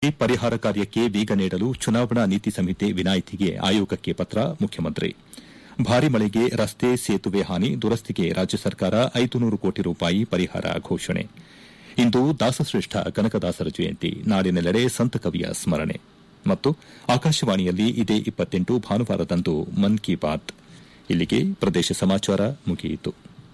SIP ಪರಿಹಾರ ಕಾರ್ಯಕ್ಕೆ ವೇಗ ನೀಡಲು ಚುನಾವಣಾ ನೀತಿ ಸಂಹಿತೆ ವಿನಾಯಿತಿಗೆ ಆಯೋಗಕ್ಕೆ ಪತ್ರ ಮುಖ್ಯಮಂತ್ರಿ ಭಾರಿ ಮಳೆಗೆ ರಸ್ತೆ ಸೇತುವೆ ಹಾನಿ ದುರಸ್ತಿಗೆ ರಾಜ್ಯ ಸರ್ಕಾರ ಐದು ನೂರು ಕೋಟಿ ರೂಪಾಯಿ ಪರಿಹಾರ ಘೋಷಣೆ ಇಂದು ದಾಸಶ್ರೇಷ್ಠ ಕನಕದಾಸರ ಜಯಂತಿ ನಾಡಿನೆಲ್ಲೆಡೆ ಸಂತ ಕವಿಯ ಸ್ಮರಣೆ ಮತ್ತು ಆಕಾಶವಾಣಿಯಲ್ಲಿ ಇದೇ ಇಪ್ಪತ್ತೆಂಟು ಭಾನುವಾರದಂದು ಮನ್ ಕಿ ಬಾತ್ ಇಲ್ಲಿಗೆ ಪ್ರದೇಶ ಸಮಾಚಾರ ಮುಗಿಯಿತು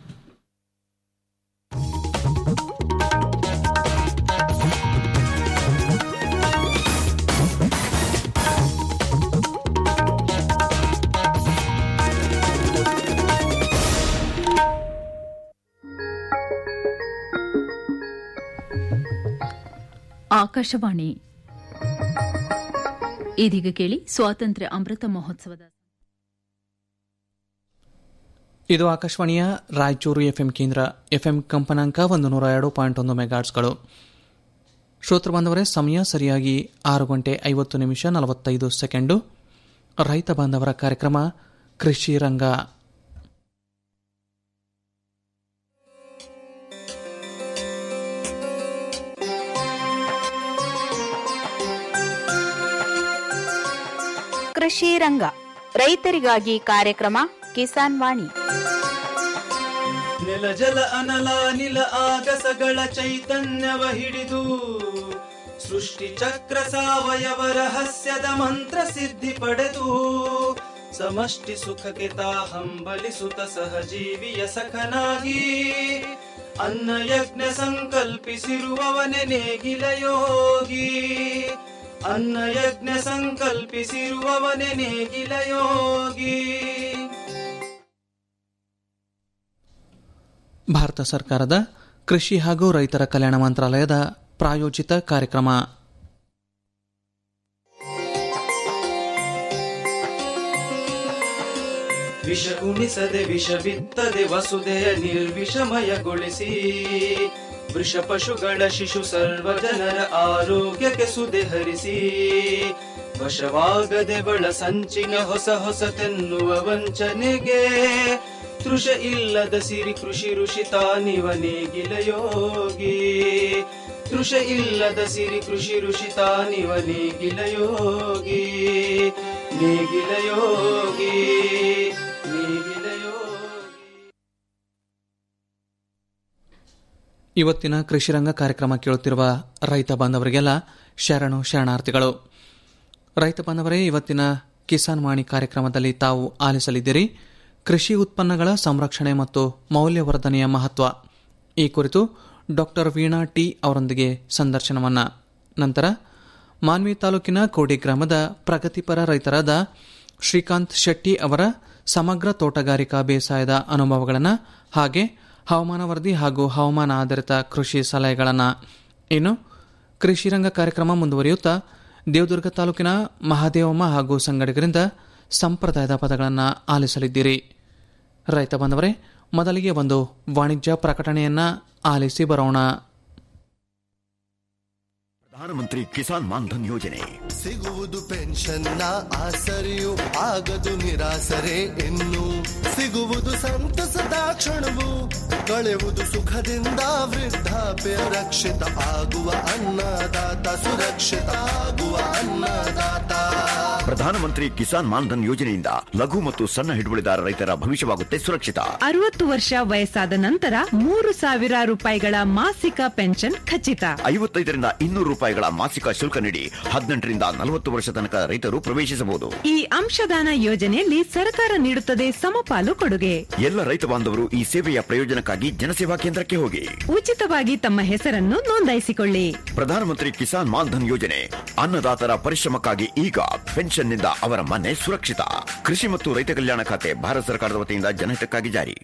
ಆಕಾಶವಾಣಿ ಇದೀಗ ಕೇಳಿ ಸ್ವಾತಂತ್ರ್ಯ ಅಮೃತ ಮಹೋತ್ಸವದ ಇದು ಆಕಾಶವಾಣಿಯ ರಾಯಚೂರು ಎಫ್ಎಂ ಕೇಂದ್ರ ಎಫ್ಎಂ ಕಂಪನಾಂಕ ಒಂದು ನೂರ ಎರಡು ಪಾಯಿಂಟ್ ಒಂದು ಮೆಗಾಟ್ಸ್ಗಳು ಶ್ರೋತೃ ಬಾಂಧವರೇ ಸಮಯ ಸರಿಯಾಗಿ ಆರು ಗಂಟೆ ಐವತ್ತು ನಿಮಿಷ ನಲವತ್ತೈದು ಸೆಕೆಂಡು ರೈತ ಬಾಂಧವರ ಕಾರ್ಯಕ್ರಮ ಕೃಷಿ ರಂಗ ಕೃಷಿ ರಂಗ ರೈತರಿಗಾಗಿ ಕಾರ್ಯಕ್ರಮ ಕಿಸಾನ್ ವಾಣಿ ನೆಲ ಜಲ ಅನಲ ನಿಲ ಆಗಸಗಳ ಚೈತನ್ಯವ ಹಿಡಿದು ಸೃಷ್ಟಿ ಚಕ್ರ ಸಾವಯವ ರಹಸ್ಯದ ಮಂತ್ರ ಸಿದ್ಧಿ ಪಡೆದು ಸಮಷ್ಟಿ ಸುಖಕ್ಕೆ ತಾ ಹಂಬಲಿಸುತ್ತ ಸಹಜೀವಿಯ ಸಖನಾಗಿ ಅನ್ನ ಯಜ್ಞ ಸಂಕಲ್ಪಿಸಿರುವವನೆ ನೇಗಿಲ ಯೋಗಿ ಅನ್ನ ಯಜ್ಞ ಸಂಕಲ್ಪಿಸಿರುವವನೆ ನೇಗಿಲ ಯೋಗಿ ಭಾರತ ಸರ್ಕಾರದ ಕೃಷಿ ಹಾಗೂ ರೈತರ ಕಲ್ಯಾಣ ಮಂತ್ರಾಲಯದ ಪ್ರಾಯೋಜಿತ ಕಾರ್ಯಕ್ರಮ ವಿಷ ಉಣಿಸದೆ ವಿಷ ಬಿತ್ತದೆ ವಸುದೆಯ ನಿರ್ವಿಷಮಯಗೊಳಿಸಿ ವೃಷ ಪಶುಗಳ ಶಿಶು ಸರ್ವ ಜನರ ಆರೋಗ್ಯಕ್ಕೆ ಸುದೆ ಹರಿಸಿ ವಶವಾಗದೆ ಬಳ ಸಂಚಿನ ಹೊಸ ಹೊಸತೆನ್ನುವ ವಂಚನೆಗೆ ತೃಷ ಇಲ್ಲದ ಸಿರಿ ಕೃಷಿ ಋಷಿ ತಾನಿವ ನೇಗಿಲ ಯೋಗಿ ತೃಷ ಇಲ್ಲದ ಸಿರಿ ಕೃಷಿ ಋಷಿ ತಾನಿವ ನೇಗಿಲ ಯೋಗಿ ನೇಗಿಲ ಯೋಗಿ ನೇಗಿಲ ಯೋಗಿ ಇವತ್ತಿನ ಕೃಷಿರಂಗ ಕಾರ್ಯಕ್ರಮ ಕೇಳುತ್ತಿರುವ ರೈತ ಬಾಂಧವರಿಗೆಲ್ಲ ಶರಣು ಶರಣಾರ್ಥಿಗಳು ರೈತ ಬಾಂಧವರೇ ಇವತ್ತಿನ ಕಿಸಾನ್ ವಾಣಿ ಕಾರ್ಯಕ್ರಮದಲ್ಲಿ ತಾವು ಆಲಿಸಲಿದ್ದೀರಿ ಕೃಷಿ ಉತ್ಪನ್ನಗಳ ಸಂರಕ್ಷಣೆ ಮತ್ತು ಮೌಲ್ಯವರ್ಧನೆಯ ಮಹತ್ವ ಈ ಕುರಿತು ಡಾಕ್ಟರ್ ವೀಣಾ ಟಿ ಅವರೊಂದಿಗೆ ಸಂದರ್ಶನವನ್ನ ನಂತರ ಮಾನ್ವಿ ತಾಲೂಕಿನ ಕೋಡಿ ಗ್ರಾಮದ ಪ್ರಗತಿಪರ ರೈತರಾದ ಶ್ರೀಕಾಂತ್ ಶೆಟ್ಟಿ ಅವರ ಸಮಗ್ರ ತೋಟಗಾರಿಕಾ ಬೇಸಾಯದ ಅನುಭವಗಳನ್ನು ಹಾಗೆ ಹವಾಮಾನ ವರದಿ ಹಾಗೂ ಹವಾಮಾನ ಆಧಾರಿತ ಕೃಷಿ ಸಲಹೆಗಳನ್ನು ಇನ್ನು ಕೃಷಿರಂಗ ಕಾರ್ಯಕ್ರಮ ಮುಂದುವರಿಯುತ್ತಾ ದೇವದುರ್ಗ ತಾಲೂಕಿನ ಮಹಾದೇವಮ್ಮ ಹಾಗೂ ಸಂಗಡಿಗರಿಂದ ಸಂಪ್ರದಾಯದ ಪದಗಳನ್ನು ಆಲಿಸಲಿದ್ದೀರಿ ರೈತ ಬಾಂಧವರೇ ಮೊದಲಿಗೆ ಒಂದು ವಾಣಿಜ್ಯ ಪ್ರಕಟಣೆಯನ್ನ ಆಲಿಸಿ ಬರೋಣ ಪ್ರಧಾನಮಂತ್ರಿ ಕಿಸಾನ್ ಮಾನ್ಧನ್ ಯೋಜನೆ ಸಿಗುವುದು ಪೆನ್ಷನ್ನ ಆಸರೆಯು ಆಗದು ನಿರಾಸರೆ ಇನ್ನು ಸಿಗುವುದು ಸಂತಸದ ಕ್ಷಣವು ಕಳೆವುದು ಸುಖದಿಂದ ವೃದ್ಧಾಪ್ಯ ರಕ್ಷಿತ ಆಗುವ ಅನ್ನದಾತ ಸುರಕ್ಷಿತ ಆಗುವ ಅನ್ನದಾತ ಪ್ರಧಾನಮಂತ್ರಿ ಕಿಸಾನ್ ಮಾನ್ಧನ್ ಯೋಜನೆಯಿಂದ ಲಘು ಮತ್ತು ಸಣ್ಣ ಹಿಡುವಳಿದಾರ ರೈತರ ಭವಿಷ್ಯವಾಗುತ್ತೆ ಸುರಕ್ಷಿತ ಅರವತ್ತು ವರ್ಷ ವಯಸ್ಸಾದ ನಂತರ ಮೂರು ಸಾವಿರ ರೂಪಾಯಿಗಳ ಮಾಸಿಕ ಪೆನ್ಷನ್ ಖಚಿತ ಐವತ್ತೈದರಿಂದ ಇನ್ನೂರು ರೂಪಾಯಿಗಳ ಮಾಸಿಕ ಶುಲ್ಕ ನೀಡಿ ಹದಿನೆಂಟರಿಂದ ನಲವತ್ತು ವರ್ಷ ತನಕ ರೈತರು ಪ್ರವೇಶಿಸಬಹುದು ಈ ಅಂಶದಾನ ಯೋಜನೆಯಲ್ಲಿ ಸರ್ಕಾರ ನೀಡುತ್ತದೆ ಸಮಪಾಲು ಕೊಡುಗೆ ಎಲ್ಲ ರೈತ ಬಾಂಧವರು ಈ ಸೇವೆಯ ಪ್ರಯೋಜನಕ್ಕಾಗಿ ಜನಸೇವಾ ಕೇಂದ್ರಕ್ಕೆ ಹೋಗಿ ಉಚಿತವಾಗಿ ತಮ್ಮ ಹೆಸರನ್ನು ನೋಂದಾಯಿಸಿಕೊಳ್ಳಿ ಪ್ರಧಾನಮಂತ್ರಿ ಕಿಸಾನ್ ಮಾನ್ಧನ್ ಯೋಜನೆ ಅನ್ನದಾತರ ಪರಿಶ್ರಮಕ್ಕಾಗಿ ಈಗ ಪೆನ್ಷನ್ನಿಂದ ಅವರ ಮನೆ ಸುರಕ್ಷಿತ ಕೃಷಿ ಮತ್ತು ರೈತ ಕಲ್ಯಾಣ ಖಾತೆ ಭಾರತ ಸರ್ಕಾರದ ವತಿಯಿಂದ ಜನಹಿತಕ್ಕಾಗಿ ಜಾರಿ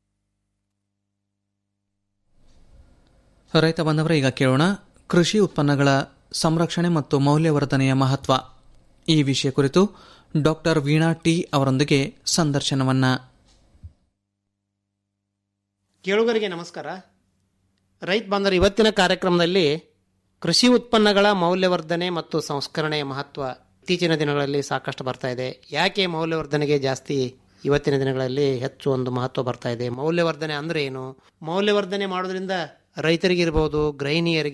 ರೈತ ಬಾಂಧವರೇ ಈಗ ಕೇಳೋಣ ಕೃಷಿ ಉತ್ಪನ್ನಗಳ ಸಂರಕ್ಷಣೆ ಮತ್ತು ಮೌಲ್ಯವರ್ಧನೆಯ ಮಹತ್ವ ಈ ವಿಷಯ ಕುರಿತು ಡಾಕ್ಟರ್ ವೀಣಾ ಟಿ ಅವರೊಂದಿಗೆ ಸಂದರ್ಶನವನ್ನ ಕೇಳುಗರಿಗೆ ನಮಸ್ಕಾರ ರೈತ ಬಾಂಧವರು ಇವತ್ತಿನ ಕಾರ್ಯಕ್ರಮದಲ್ಲಿ ಕೃಷಿ ಉತ್ಪನ್ನಗಳ ಮೌಲ್ಯವರ್ಧನೆ ಮತ್ತು ಸಂಸ್ಕರಣೆಯ ಮಹತ್ವ ಇತ್ತೀಚಿನ ದಿನಗಳಲ್ಲಿ ಸಾಕಷ್ಟು ಬರ್ತಾ ಇದೆ ಯಾಕೆ ಮೌಲ್ಯವರ್ಧನೆಗೆ ಜಾಸ್ತಿ ಇವತ್ತಿನ ದಿನಗಳಲ್ಲಿ ಹೆಚ್ಚು ಒಂದು ಮಹತ್ವ ಬರ್ತಾ ಇದೆ ಮೌಲ್ಯವರ್ಧನೆ ಅಂದರೆ ಏನು ಮೌಲ್ಯವರ್ಧನೆ ಮಾಡೋದ್ರಿಂದ ರೈತರಿಗಿರ್ಬೋದು ಗೃಹಿಣಿಯರಿಗೆ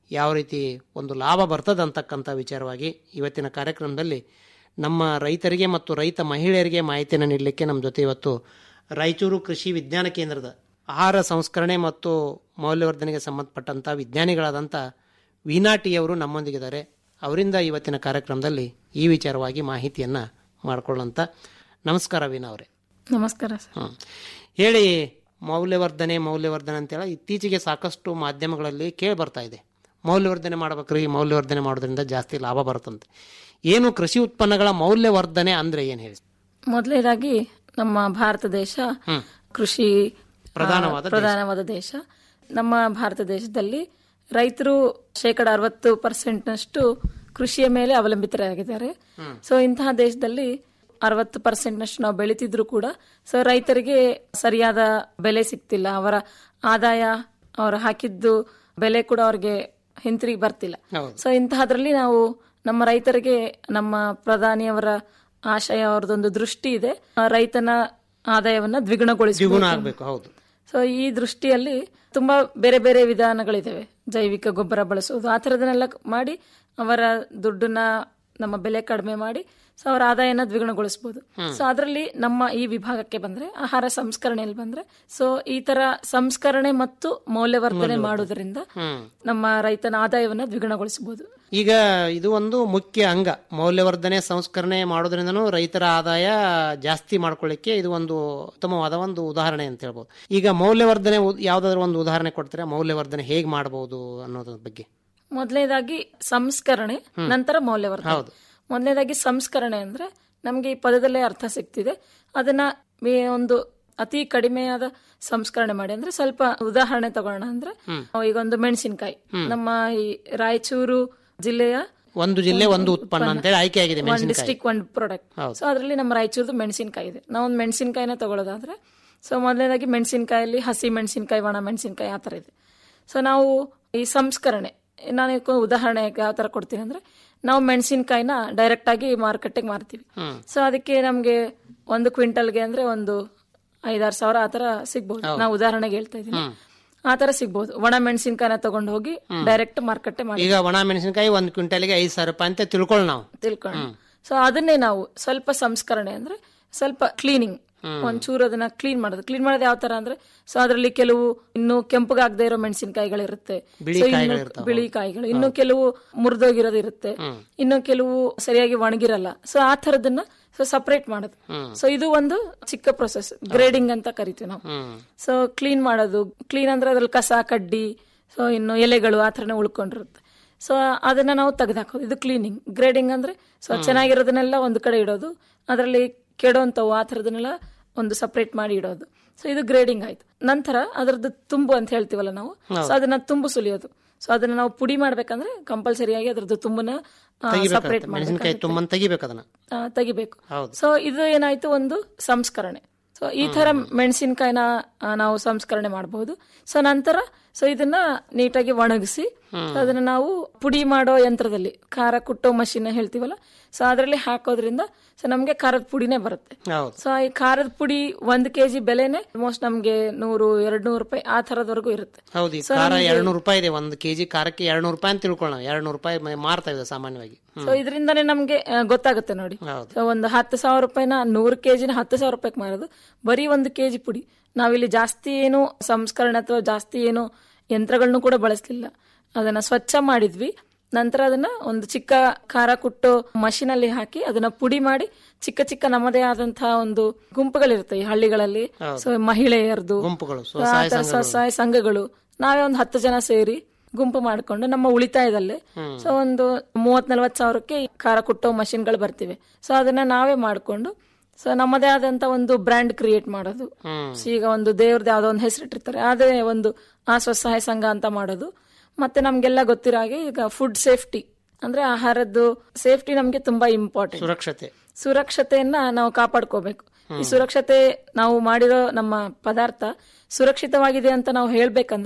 ಯಾವ ರೀತಿ ಒಂದು ಲಾಭ ಬರ್ತದೆ ಅಂತಕ್ಕಂಥ ವಿಚಾರವಾಗಿ ಇವತ್ತಿನ ಕಾರ್ಯಕ್ರಮದಲ್ಲಿ ನಮ್ಮ ರೈತರಿಗೆ ಮತ್ತು ರೈತ ಮಹಿಳೆಯರಿಗೆ ಮಾಹಿತಿಯನ್ನು ನೀಡಲಿಕ್ಕೆ ನಮ್ಮ ಜೊತೆ ಇವತ್ತು ರಾಯಚೂರು ಕೃಷಿ ವಿಜ್ಞಾನ ಕೇಂದ್ರದ ಆಹಾರ ಸಂಸ್ಕರಣೆ ಮತ್ತು ಮೌಲ್ಯವರ್ಧನೆಗೆ ಸಂಬಂಧಪಟ್ಟಂಥ ವಿಜ್ಞಾನಿಗಳಾದಂಥ ವೀಣಾ ಟಿ ಅವರು ನಮ್ಮೊಂದಿಗಿದ್ದಾರೆ ಅವರಿಂದ ಇವತ್ತಿನ ಕಾರ್ಯಕ್ರಮದಲ್ಲಿ ಈ ವಿಚಾರವಾಗಿ ಮಾಹಿತಿಯನ್ನು ಮಾಡಿಕೊಳ್ಳಂತ ನಮಸ್ಕಾರ ವೀಣಾ ಅವರೇ ನಮಸ್ಕಾರ ಸರ್ ಹ್ಮ್. ಹೇಳಿ ಮೌಲ್ಯವರ್ಧನೆ ಮೌಲ್ಯವರ್ಧನೆ ಅಂತೇಳಿ ಇತ್ತೀಚೆಗೆ ಸಾಕಷ್ಟು ಮಾಧ್ಯಮಗಳಲ್ಲಿ ಕೇಳಿ ಬರ್ತಾ ಇದೆ ಮೌಲ್ಯವರ್ಧನೆ ಮಾಡ್ಬೇಕ್ರಿ ಮೌಲ್ಯವರ್ಧನೆ ಮಾಡೋದ್ರಿಂದ ಜಾಸ್ತಿ ಲಾಭ ಬರುತ್ತಂತೆ ಏನು ಕೃಷಿ ಉತ್ಪನ್ನಗಳ ಮೌಲ್ಯವರ್ಧನೆ ಅಂದ್ರೆ ಏನು ಹೇಳಿ ಮೊದಲನೇದಾಗಿ ನಮ್ಮ ಭಾರತ ದೇಶ ಕೃಷಿ ಪ್ರಧಾನವಾದ ಆ, ಪ್ರಧಾನವಾದ ದೇಶ ನಮ್ಮ ಭಾರತ ದೇಶದಲ್ಲಿ ರೈತರು ಶೇಕಡ ಅರವತ್ತು ಪರ್ಸೆಂಟ್ನಷ್ಟು ಕೃಷಿಯ ಮೇಲೆ ಅವಲಂಬಿತರಾಗಿದ್ದಾರೆ ಸೊ ಇಂತಹ ದೇಶದಲ್ಲಿ ಅರವತ್ತು ಪರ್ಸೆಂಟ್ನಷ್ಟು ನಾವು ಬೆಳೀತಿದ್ರು ಕೂಡ ಸೊ ರೈತರಿಗೆ ಸರಿಯಾದ ಬೆಲೆ ಸಿಗ್ತಿಲ್ಲ ಅವರ ಆದಾಯ ಅವರು ಹಾಕಿದ್ದು ಬೆಲೆ ಕೂಡ ಅವ್ರಿಗೆ ಹಿಂತಿರುಗಿ ಬರ್ತಿಲ್ಲ ಸೊ ಇಂತಹದ್ರಲ್ಲಿ ನಾವು ನಮ್ಮ ರೈತರಿಗೆ ನಮ್ಮ ಪ್ರಧಾನಿಯವರ ಆಶಯ ಅವರದೊಂದು ದೃಷ್ಟಿ ಇದೆ ಆ, ರೈತನ ಆದಾಯವನ್ನ ದ್ವಿಗುಣಗೊಳಿಸಬೇಕು ದ್ವಿಗುಣ ಆಗ್ಬೇಕು ಹೌದು ಸೊ ಈ ದೃಷ್ಟಿಯಲ್ಲಿ ತುಂಬಾ ಬೇರೆ ಬೇರೆ ವಿಧಾನಗಳಿದಾವೆ ಜೈವಿಕ ಗೊಬ್ಬರ ಬಳಸೋದು ಆ ಥರದನ್ನೆಲ್ಲ ಮಾಡಿ ಅವರ ದುಡ್ಡನ್ನ ನಮ್ಮ ಬೆಲೆ ಕಡಿಮೆ ಮಾಡಿ ಸೊ ಅವರ ಆದಾಯನ ದ್ವಿಗುಣಗೊಳಿಸಬಹುದು ಸೊ ಅದರಲ್ಲಿ ನಮ್ಮ ಈ ವಿಭಾಗಕ್ಕೆ ಬಂದ್ರೆ ಆಹಾರ ಸಂಸ್ಕರಣೆಯಲ್ಲಿ ಬಂದ್ರೆ ಸೊ ಈ ತರ ಸಂಸ್ಕರಣೆ ಮತ್ತು ಮೌಲ್ಯವರ್ಧನೆ ಮಾಡೋದ್ರಿಂದ ನಮ್ಮ ರೈತನ ಆದಾಯವನ್ನ ದ್ವಿಗುಣಗೊಳಿಸಬಹುದು ಈಗ ಇದು ಒಂದು ಮುಖ್ಯ ಅಂಗ ಮೌಲ್ಯವರ್ಧನೆ ಸಂಸ್ಕರಣೆ ಮಾಡೋದ್ರಿಂದನೂ ರೈತರ ಆದಾಯ ಜಾಸ್ತಿ ಮಾಡ್ಕೊಳ್ಳಿಕ್ಕೆ ಇದು ಒಂದು ಉತ್ತಮವಾದ ಒಂದು ಉದಾಹರಣೆ ಅಂತ ಹೇಳ್ಬೋದು ಈಗ ಮೌಲ್ಯವರ್ಧನೆ ಉ- ಯಾವ್ದಾದ್ರು ಒಂದು ಉದಾಹರಣೆ ಕೊಡ್ತೀರಾ ಮೌಲ್ಯವರ್ಧನೆ ಹೇಗೆ ಮಾಡಬಹುದು ಅನ್ನೋದ್ರ ಬಗ್ಗೆ ಮೊದಲನೇದಾಗಿ ಸಂಸ್ಕರಣೆ ನಂತರ ಮೌಲ್ಯವರ್ಧನೆ ಮೊದಲನೇದಾಗಿ ಸಂಸ್ಕರಣೆ ಅಂದ್ರೆ ನಮ್ಗೆ ಈ ಪದದಲ್ಲೇ ಅರ್ಥ ಸಿಗ್ತಿದೆ ಅದನ್ನ ಮೇ- ಒಂದು ಅತಿ ಕಡಿಮೆಯಾದ ಸಂಸ್ಕರಣೆ ಮಾಡಿ ಅಂದ್ರೆ ಸ್ವಲ್ಪ ಉದಾಹರಣೆ ತಗೋಣ ಅಂದ್ರೆ ಈಗ ಒಂದು ಮೆಣಸಿನಕಾಯಿ ನಮ್ಮ ಈ ರಾಯಚೂರು ಜಿಲ್ಲೆಯ ಒಂದು ಜಿಲ್ಲೆ ಒಂದು ಉತ್ಪನ್ನ ಅಂತೇಳಿ ಆಯ್ಕೆ ಆಗಿದೆ ಒಂದ್ ಮೆಣಸಿನಕಾಯಿ ಡಿಸ್ಟಿಕ್ ಒಂದು ಪ್ರಾಡಕ್ಟ್ ಸೊ ಅದರಲ್ಲಿ ನಮ್ಮ ರಾಯಚೂರ್ದು ಮೆಣಸಿನಕಾಯಿ ಇದೆ ನಾವು ಒಂದು ಮೆಣಸಿನಕಾಯಿನ ತಗೊಳ್ಳೋದಾದ್ರೆ ಸೊ ಮೊದಲನೇದಾಗಿ ಮೆಣಸಿನಕಾಯಲ್ಲಿ ಹಸಿ ಮೆಣಸಿನಕಾಯಿ ಒಣ ಮೆಣಸಿನಕಾಯಿ ಆ ಥರ ಇದೆ ಸೊ ನಾವು ಈ ಸಂಸ್ಕರಣೆ ನಾನು ಇದಕ್ಕೆ ಉದಾಹರಣೆ ಯಾವ ತರ ಕೊಡ್ತೀನಿ ಅಂದ್ರೆ ನಾವು ಮೆಣಸಿನಕಾಯಿನ ಡೈರೆಕ್ಟ್ ಆಗಿ ಮಾರ್ಕೆಟಿಗೆ ಮಾರ್ತೀವಿ ಸೊ ಅದಕ್ಕೆ ನಮ್ಗೆ ಒಂದು ಕ್ವಿಂಟಲ್ಗೆ ಅಂದ್ರೆ ಒಂದು ಐದಾರು ಸಾವಿರ ಆ ತರ ಸಿಗ್ಬೋದು ನಾವು ಉದಾಹರಣೆಗೆ ಹೇಳ್ತಾ ಇದ್ದೀನಿ ಆ ತರ ಸಿಗ್ಬೋದು ಒಣ ಮೆಣಸಿನಕಾಯಿನ ತಗೊಂಡು ಹೋಗಿ ಡೈರೆಕ್ಟ್ ಮಾರ್ಕೆಟ್ ಮಾಡಿ ಈಗ ಒಣ ಮೆಣಸಿನಕಾಯಿ ಒಂದು ಕ್ವಿಂಟಲ್ಗೆ ಐದು ಸಾವಿರ ರೂಪಾಯಿ ಅಂತ ತಿಳ್ಕೊಳ್ಳಿ ನಾವು ತಿಳ್ಕೊಂಡು ಸೊ ಅದನ್ನೇ ನಾವು ಸ್ವಲ್ಪ ಸಂಸ್ಕರಣೆ ಅಂದ್ರೆ ಸ್ವಲ್ಪ ಕ್ಲೀನಿಂಗ್ ಒಂಚೂರು ಅದನ್ನ ಕ್ಲೀನ್ ಮಾಡೋದು ಕ್ಲೀನ್ ಮಾಡೋದು ಯಾವ ತರ ಅಂದ್ರೆ ಸೊ ಅದರಲ್ಲಿ ಕೆಲವು ಇನ್ನು ಕೆಂಪಗಾಗದೇ ಇರೋ ಮೆಣಸಿನಕಾಯಿಗಳಿರುತ್ತೆ ಸೊ ಇನ್ನು ಬಿಳಿ ಕಾಯಿಗಳು ಇನ್ನು ಕೆಲವು ಮುರಿದೋಗಿರೋದು ಇರುತ್ತೆ ಇನ್ನು ಕೆಲವು ಸರಿಯಾಗಿ ಒಣಗಿರಲ್ಲ ಸೊ ಆ ತರದನ್ನ ಸೊ ಸಪರೇಟ್ ಮಾಡೋದು ಸೊ ಇದು ಒಂದು ಚಿಕ್ಕ ಪ್ರೊಸೆಸ್ ಗ್ರೇಡಿಂಗ್ ಅಂತ ಕರಿತೀವಿ ನಾವು ಸೊ ಕ್ಲೀನ್ ಮಾಡೋದು ಕ್ಲೀನ್ ಅಂದ್ರೆ ಅದ್ರಲ್ಲಿ ಕಸ ಕಡ್ಡಿ ಸೊ ಇನ್ನು ಎಲೆಗಳು ಆ ಥರನೇ ಉಳ್ಕೊಂಡಿರುತ್ತೆ ಸೊ ಅದನ್ನ ನಾವು ತೆಗೆದಾಕೋದು ಇದು ಕ್ಲೀನಿಂಗ್ ಗ್ರೇಡಿಂಗ್ ಅಂದ್ರೆ ಸೊ ಚೆನ್ನಾಗಿರೋದನ್ನೆಲ್ಲ ಒಂದು ಕಡೆ ಇಡೋದು ಅದರಲ್ಲಿ ಕೆಡೋಂಥವು ಆ ಥರದನ್ನೆಲ್ಲ ಒಂದು ಸಪರೇಟ್ ಮಾಡಿ ಇಡೋದು ಸೊ ಇದು ಗ್ರೇಡಿಂಗ್ ಆಯ್ತು ನಂತರ ಅದರದ್ದು ತುಂಬು ಅಂತ ಹೇಳ್ತೀವಲ್ಲ ನಾವು ಸೊ ಅದನ್ನ ತುಂಬು ಸುಲಿಯೋದು ಸೊ ಅದನ್ನ ನಾವು ಪುಡಿ ಮಾಡ್ಬೇಕಂದ್ರೆ ಕಂಪಲ್ಸರಿಯಾಗಿ ಅದ್ರದ್ದು ತುಂಬನ ಸಪರೇಟ್ ಮೆಣಸಿನಕಾಯಿ ತುಂಬಂತ ತೆಗಿಬೇಕು ಅದನ್ನ ತೆಗಿಬೇಕು ಸೊ ಇದು ಏನಾಯ್ತು ಒಂದು ಸಂಸ್ಕರಣೆ ಸೊ ಈ ತರ ಮೆಣಸಿನಕಾಯಿನ ನಾವು ಸಂಸ್ಕರಣೆ ಮಾಡಬಹುದು ಸೊ ನಂತರ ಸೊ ಇದನ್ನ ನೀಟಾಗಿ ಒಣಗಿಸಿ so ಅದನ್ನ ನಾವು ಪುಡಿ ಮಾಡೋ ಯಂತ್ರದಲ್ಲಿ ಖಾರ ಕುಟ್ಟೋ ಮಷಿನ್ ಹೇಳ್ತೀವಲ್ಲ ಸೊ ಅದರಲ್ಲಿ ಹಾಕೋದ್ರಿಂದ ಸೊ ನಮ್ಗೆ ಖಾರದ ಪುಡಿನೇ ಬರುತ್ತೆ ಹೌದು ಸೊ ಈ ಖಾರದ ಪುಡಿ ಒಂದ್ ಕೆಜಿ ಬೆಲೆನೆ ಆಲ್ಮೋಸ್ಟ್ ನಮ್ಗೆ ನೂರು ಎರಡ್ ನೂರು ರೂಪಾಯಿ ಆ ತರದವರೆಗೂ ಇರುತ್ತೆ ಹೌದು ಈ ಖಾರ ಎರಡ್ನೂರು ರೂಪಾಯಿ ಇದೆ ಒಂದು ಕೆಜಿ ಖಾರಕ್ಕೆ ಎರಡ್ನೂರು ರೂಪಾಯಿ ಅಂತ ತಿಳ್ಕೊಳ್ಳೋಣ ಎರಡ್ನೂರು ರೂಪಾಯಿ ಮ- ಮಾರ್ತಾ ಇದೆ ಸಾಮಾನ್ಯವಾಗಿ ಸೊ ಇದರಿಂದಾನೇ ನಮ್ಗೆ ಆ, ಗೊತ್ತಾಗುತ್ತೆ ನೋಡಿ ಹೌದು. ಸೊ ಒಂದು ಹತ್ತು ಸಾವಿರ ರೂಪಾಯಿನ ನೂರು ಕೆಜಿನ ಹತ್ತು ಸಾವಿರ ರೂಪಾಯಿಗೆ ಮಾರೋದು ಬರೀ ಒಂದು ಕೆಜಿ ಪುಡಿ ನಾವಿಲ್ಲಿ ಜಾಸ್ತಿ ಏನು ಸಂಸ್ಕರಣೆ ಅಥವಾ ಜಾಸ್ತಿ ಏನು ಯಂತ್ರಗಳನ್ನು ಕೂಡ ಬಳಸಲಿಲ್ಲ ಅದನ್ನ ಸ್ವಚ್ಛ ಮಾಡಿದ್ವಿ ನಂತರ ಅದನ್ನ ಒಂದು ಚಿಕ್ಕ ಖಾರ ಕುಟ್ಟು ಮಷೀನ್ ಅಲ್ಲಿ ಹಾಕಿ ಅದನ್ನ ಪುಡಿ ಮಾಡಿ ಚಿಕ್ಕ ಚಿಕ್ಕ ನಮ್ಮದೇ ಆದಂತಹ ಒಂದು ಗುಂಪುಗಳಿರುತ್ತೆ ಈ ಹಳ್ಳಿಗಳಲ್ಲಿ ಸೊ ಮಹಿಳೆಯರದು ಗುಂಪುಗಳು ಸೊ ಆ ತರ ಸ್ವಸಹಾಯ ಸಂಘಗಳು ನಾವೇ ಒಂದು ಹತ್ತು ಜನ ಸೇರಿ ಗುಂಪು ಮಾಡಿಕೊಂಡು ನಮ್ಮ ಉಳಿತಾಯದಲ್ಲೇ ಸೊ ಒಂದು ಮೂವತ್ ನಲ್ವತ್ ಸಾವಿರಕ್ಕೆ ಈ ಖಾರ ಕುಟ್ಟೋ ಮಷಿನ್ಗಳು ಬರ್ತಿವೆ ಸೊ ಅದನ್ನ ನಾವೇ ಮಾಡಿಕೊಂಡು ಸೊ ನಮ್ಮದೇ ಆದಂತ ಒಂದು ಬ್ರ್ಯಾಂಡ್ ಕ್ರಿಯೇಟ್ ಮಾಡೋದು ಸೊ ಈಗ ಒಂದು ದೇವ್ರದ್ದು ಯಾವ್ದೋ ಒಂದು ಹೆಸರಿಟ್ಟಿರ್ತಾರೆ ಅದೇ ಒಂದು ಆ ಸ್ವಸಹಾಯ ಸಂಘ ಅಂತ ಮಾಡೋದು ಮತ್ತೆ ನಮ್ಗೆಲ್ಲ ಗೊತ್ತಿರೋ ಹಾಗೆ ಈಗ ಫುಡ್ ಸೇಫ್ಟಿ ಅಂದ್ರೆ ಆಹಾರದ್ದು ಸೇಫ್ಟಿ ನಮ್ಗೆ ತುಂಬಾ ಇಂಪಾರ್ಟೆಂಟ್ ಸುರಕ್ಷತೆ ಸುರಕ್ಷತೆಯನ್ನ ನಾವು ಕಾಪಾಡ್ಕೋಬೇಕು ಈ ಸುರಕ್ಷತೆ ನಾವು ಮಾಡಿರೋ ನಮ್ಮ ಪದಾರ್ಥ ಸುರಕ್ಷಿತವಾಗಿದೆ ಅಂತ ನಾವು ಹೇಳ್ಬೇಕಂದ್ರೆ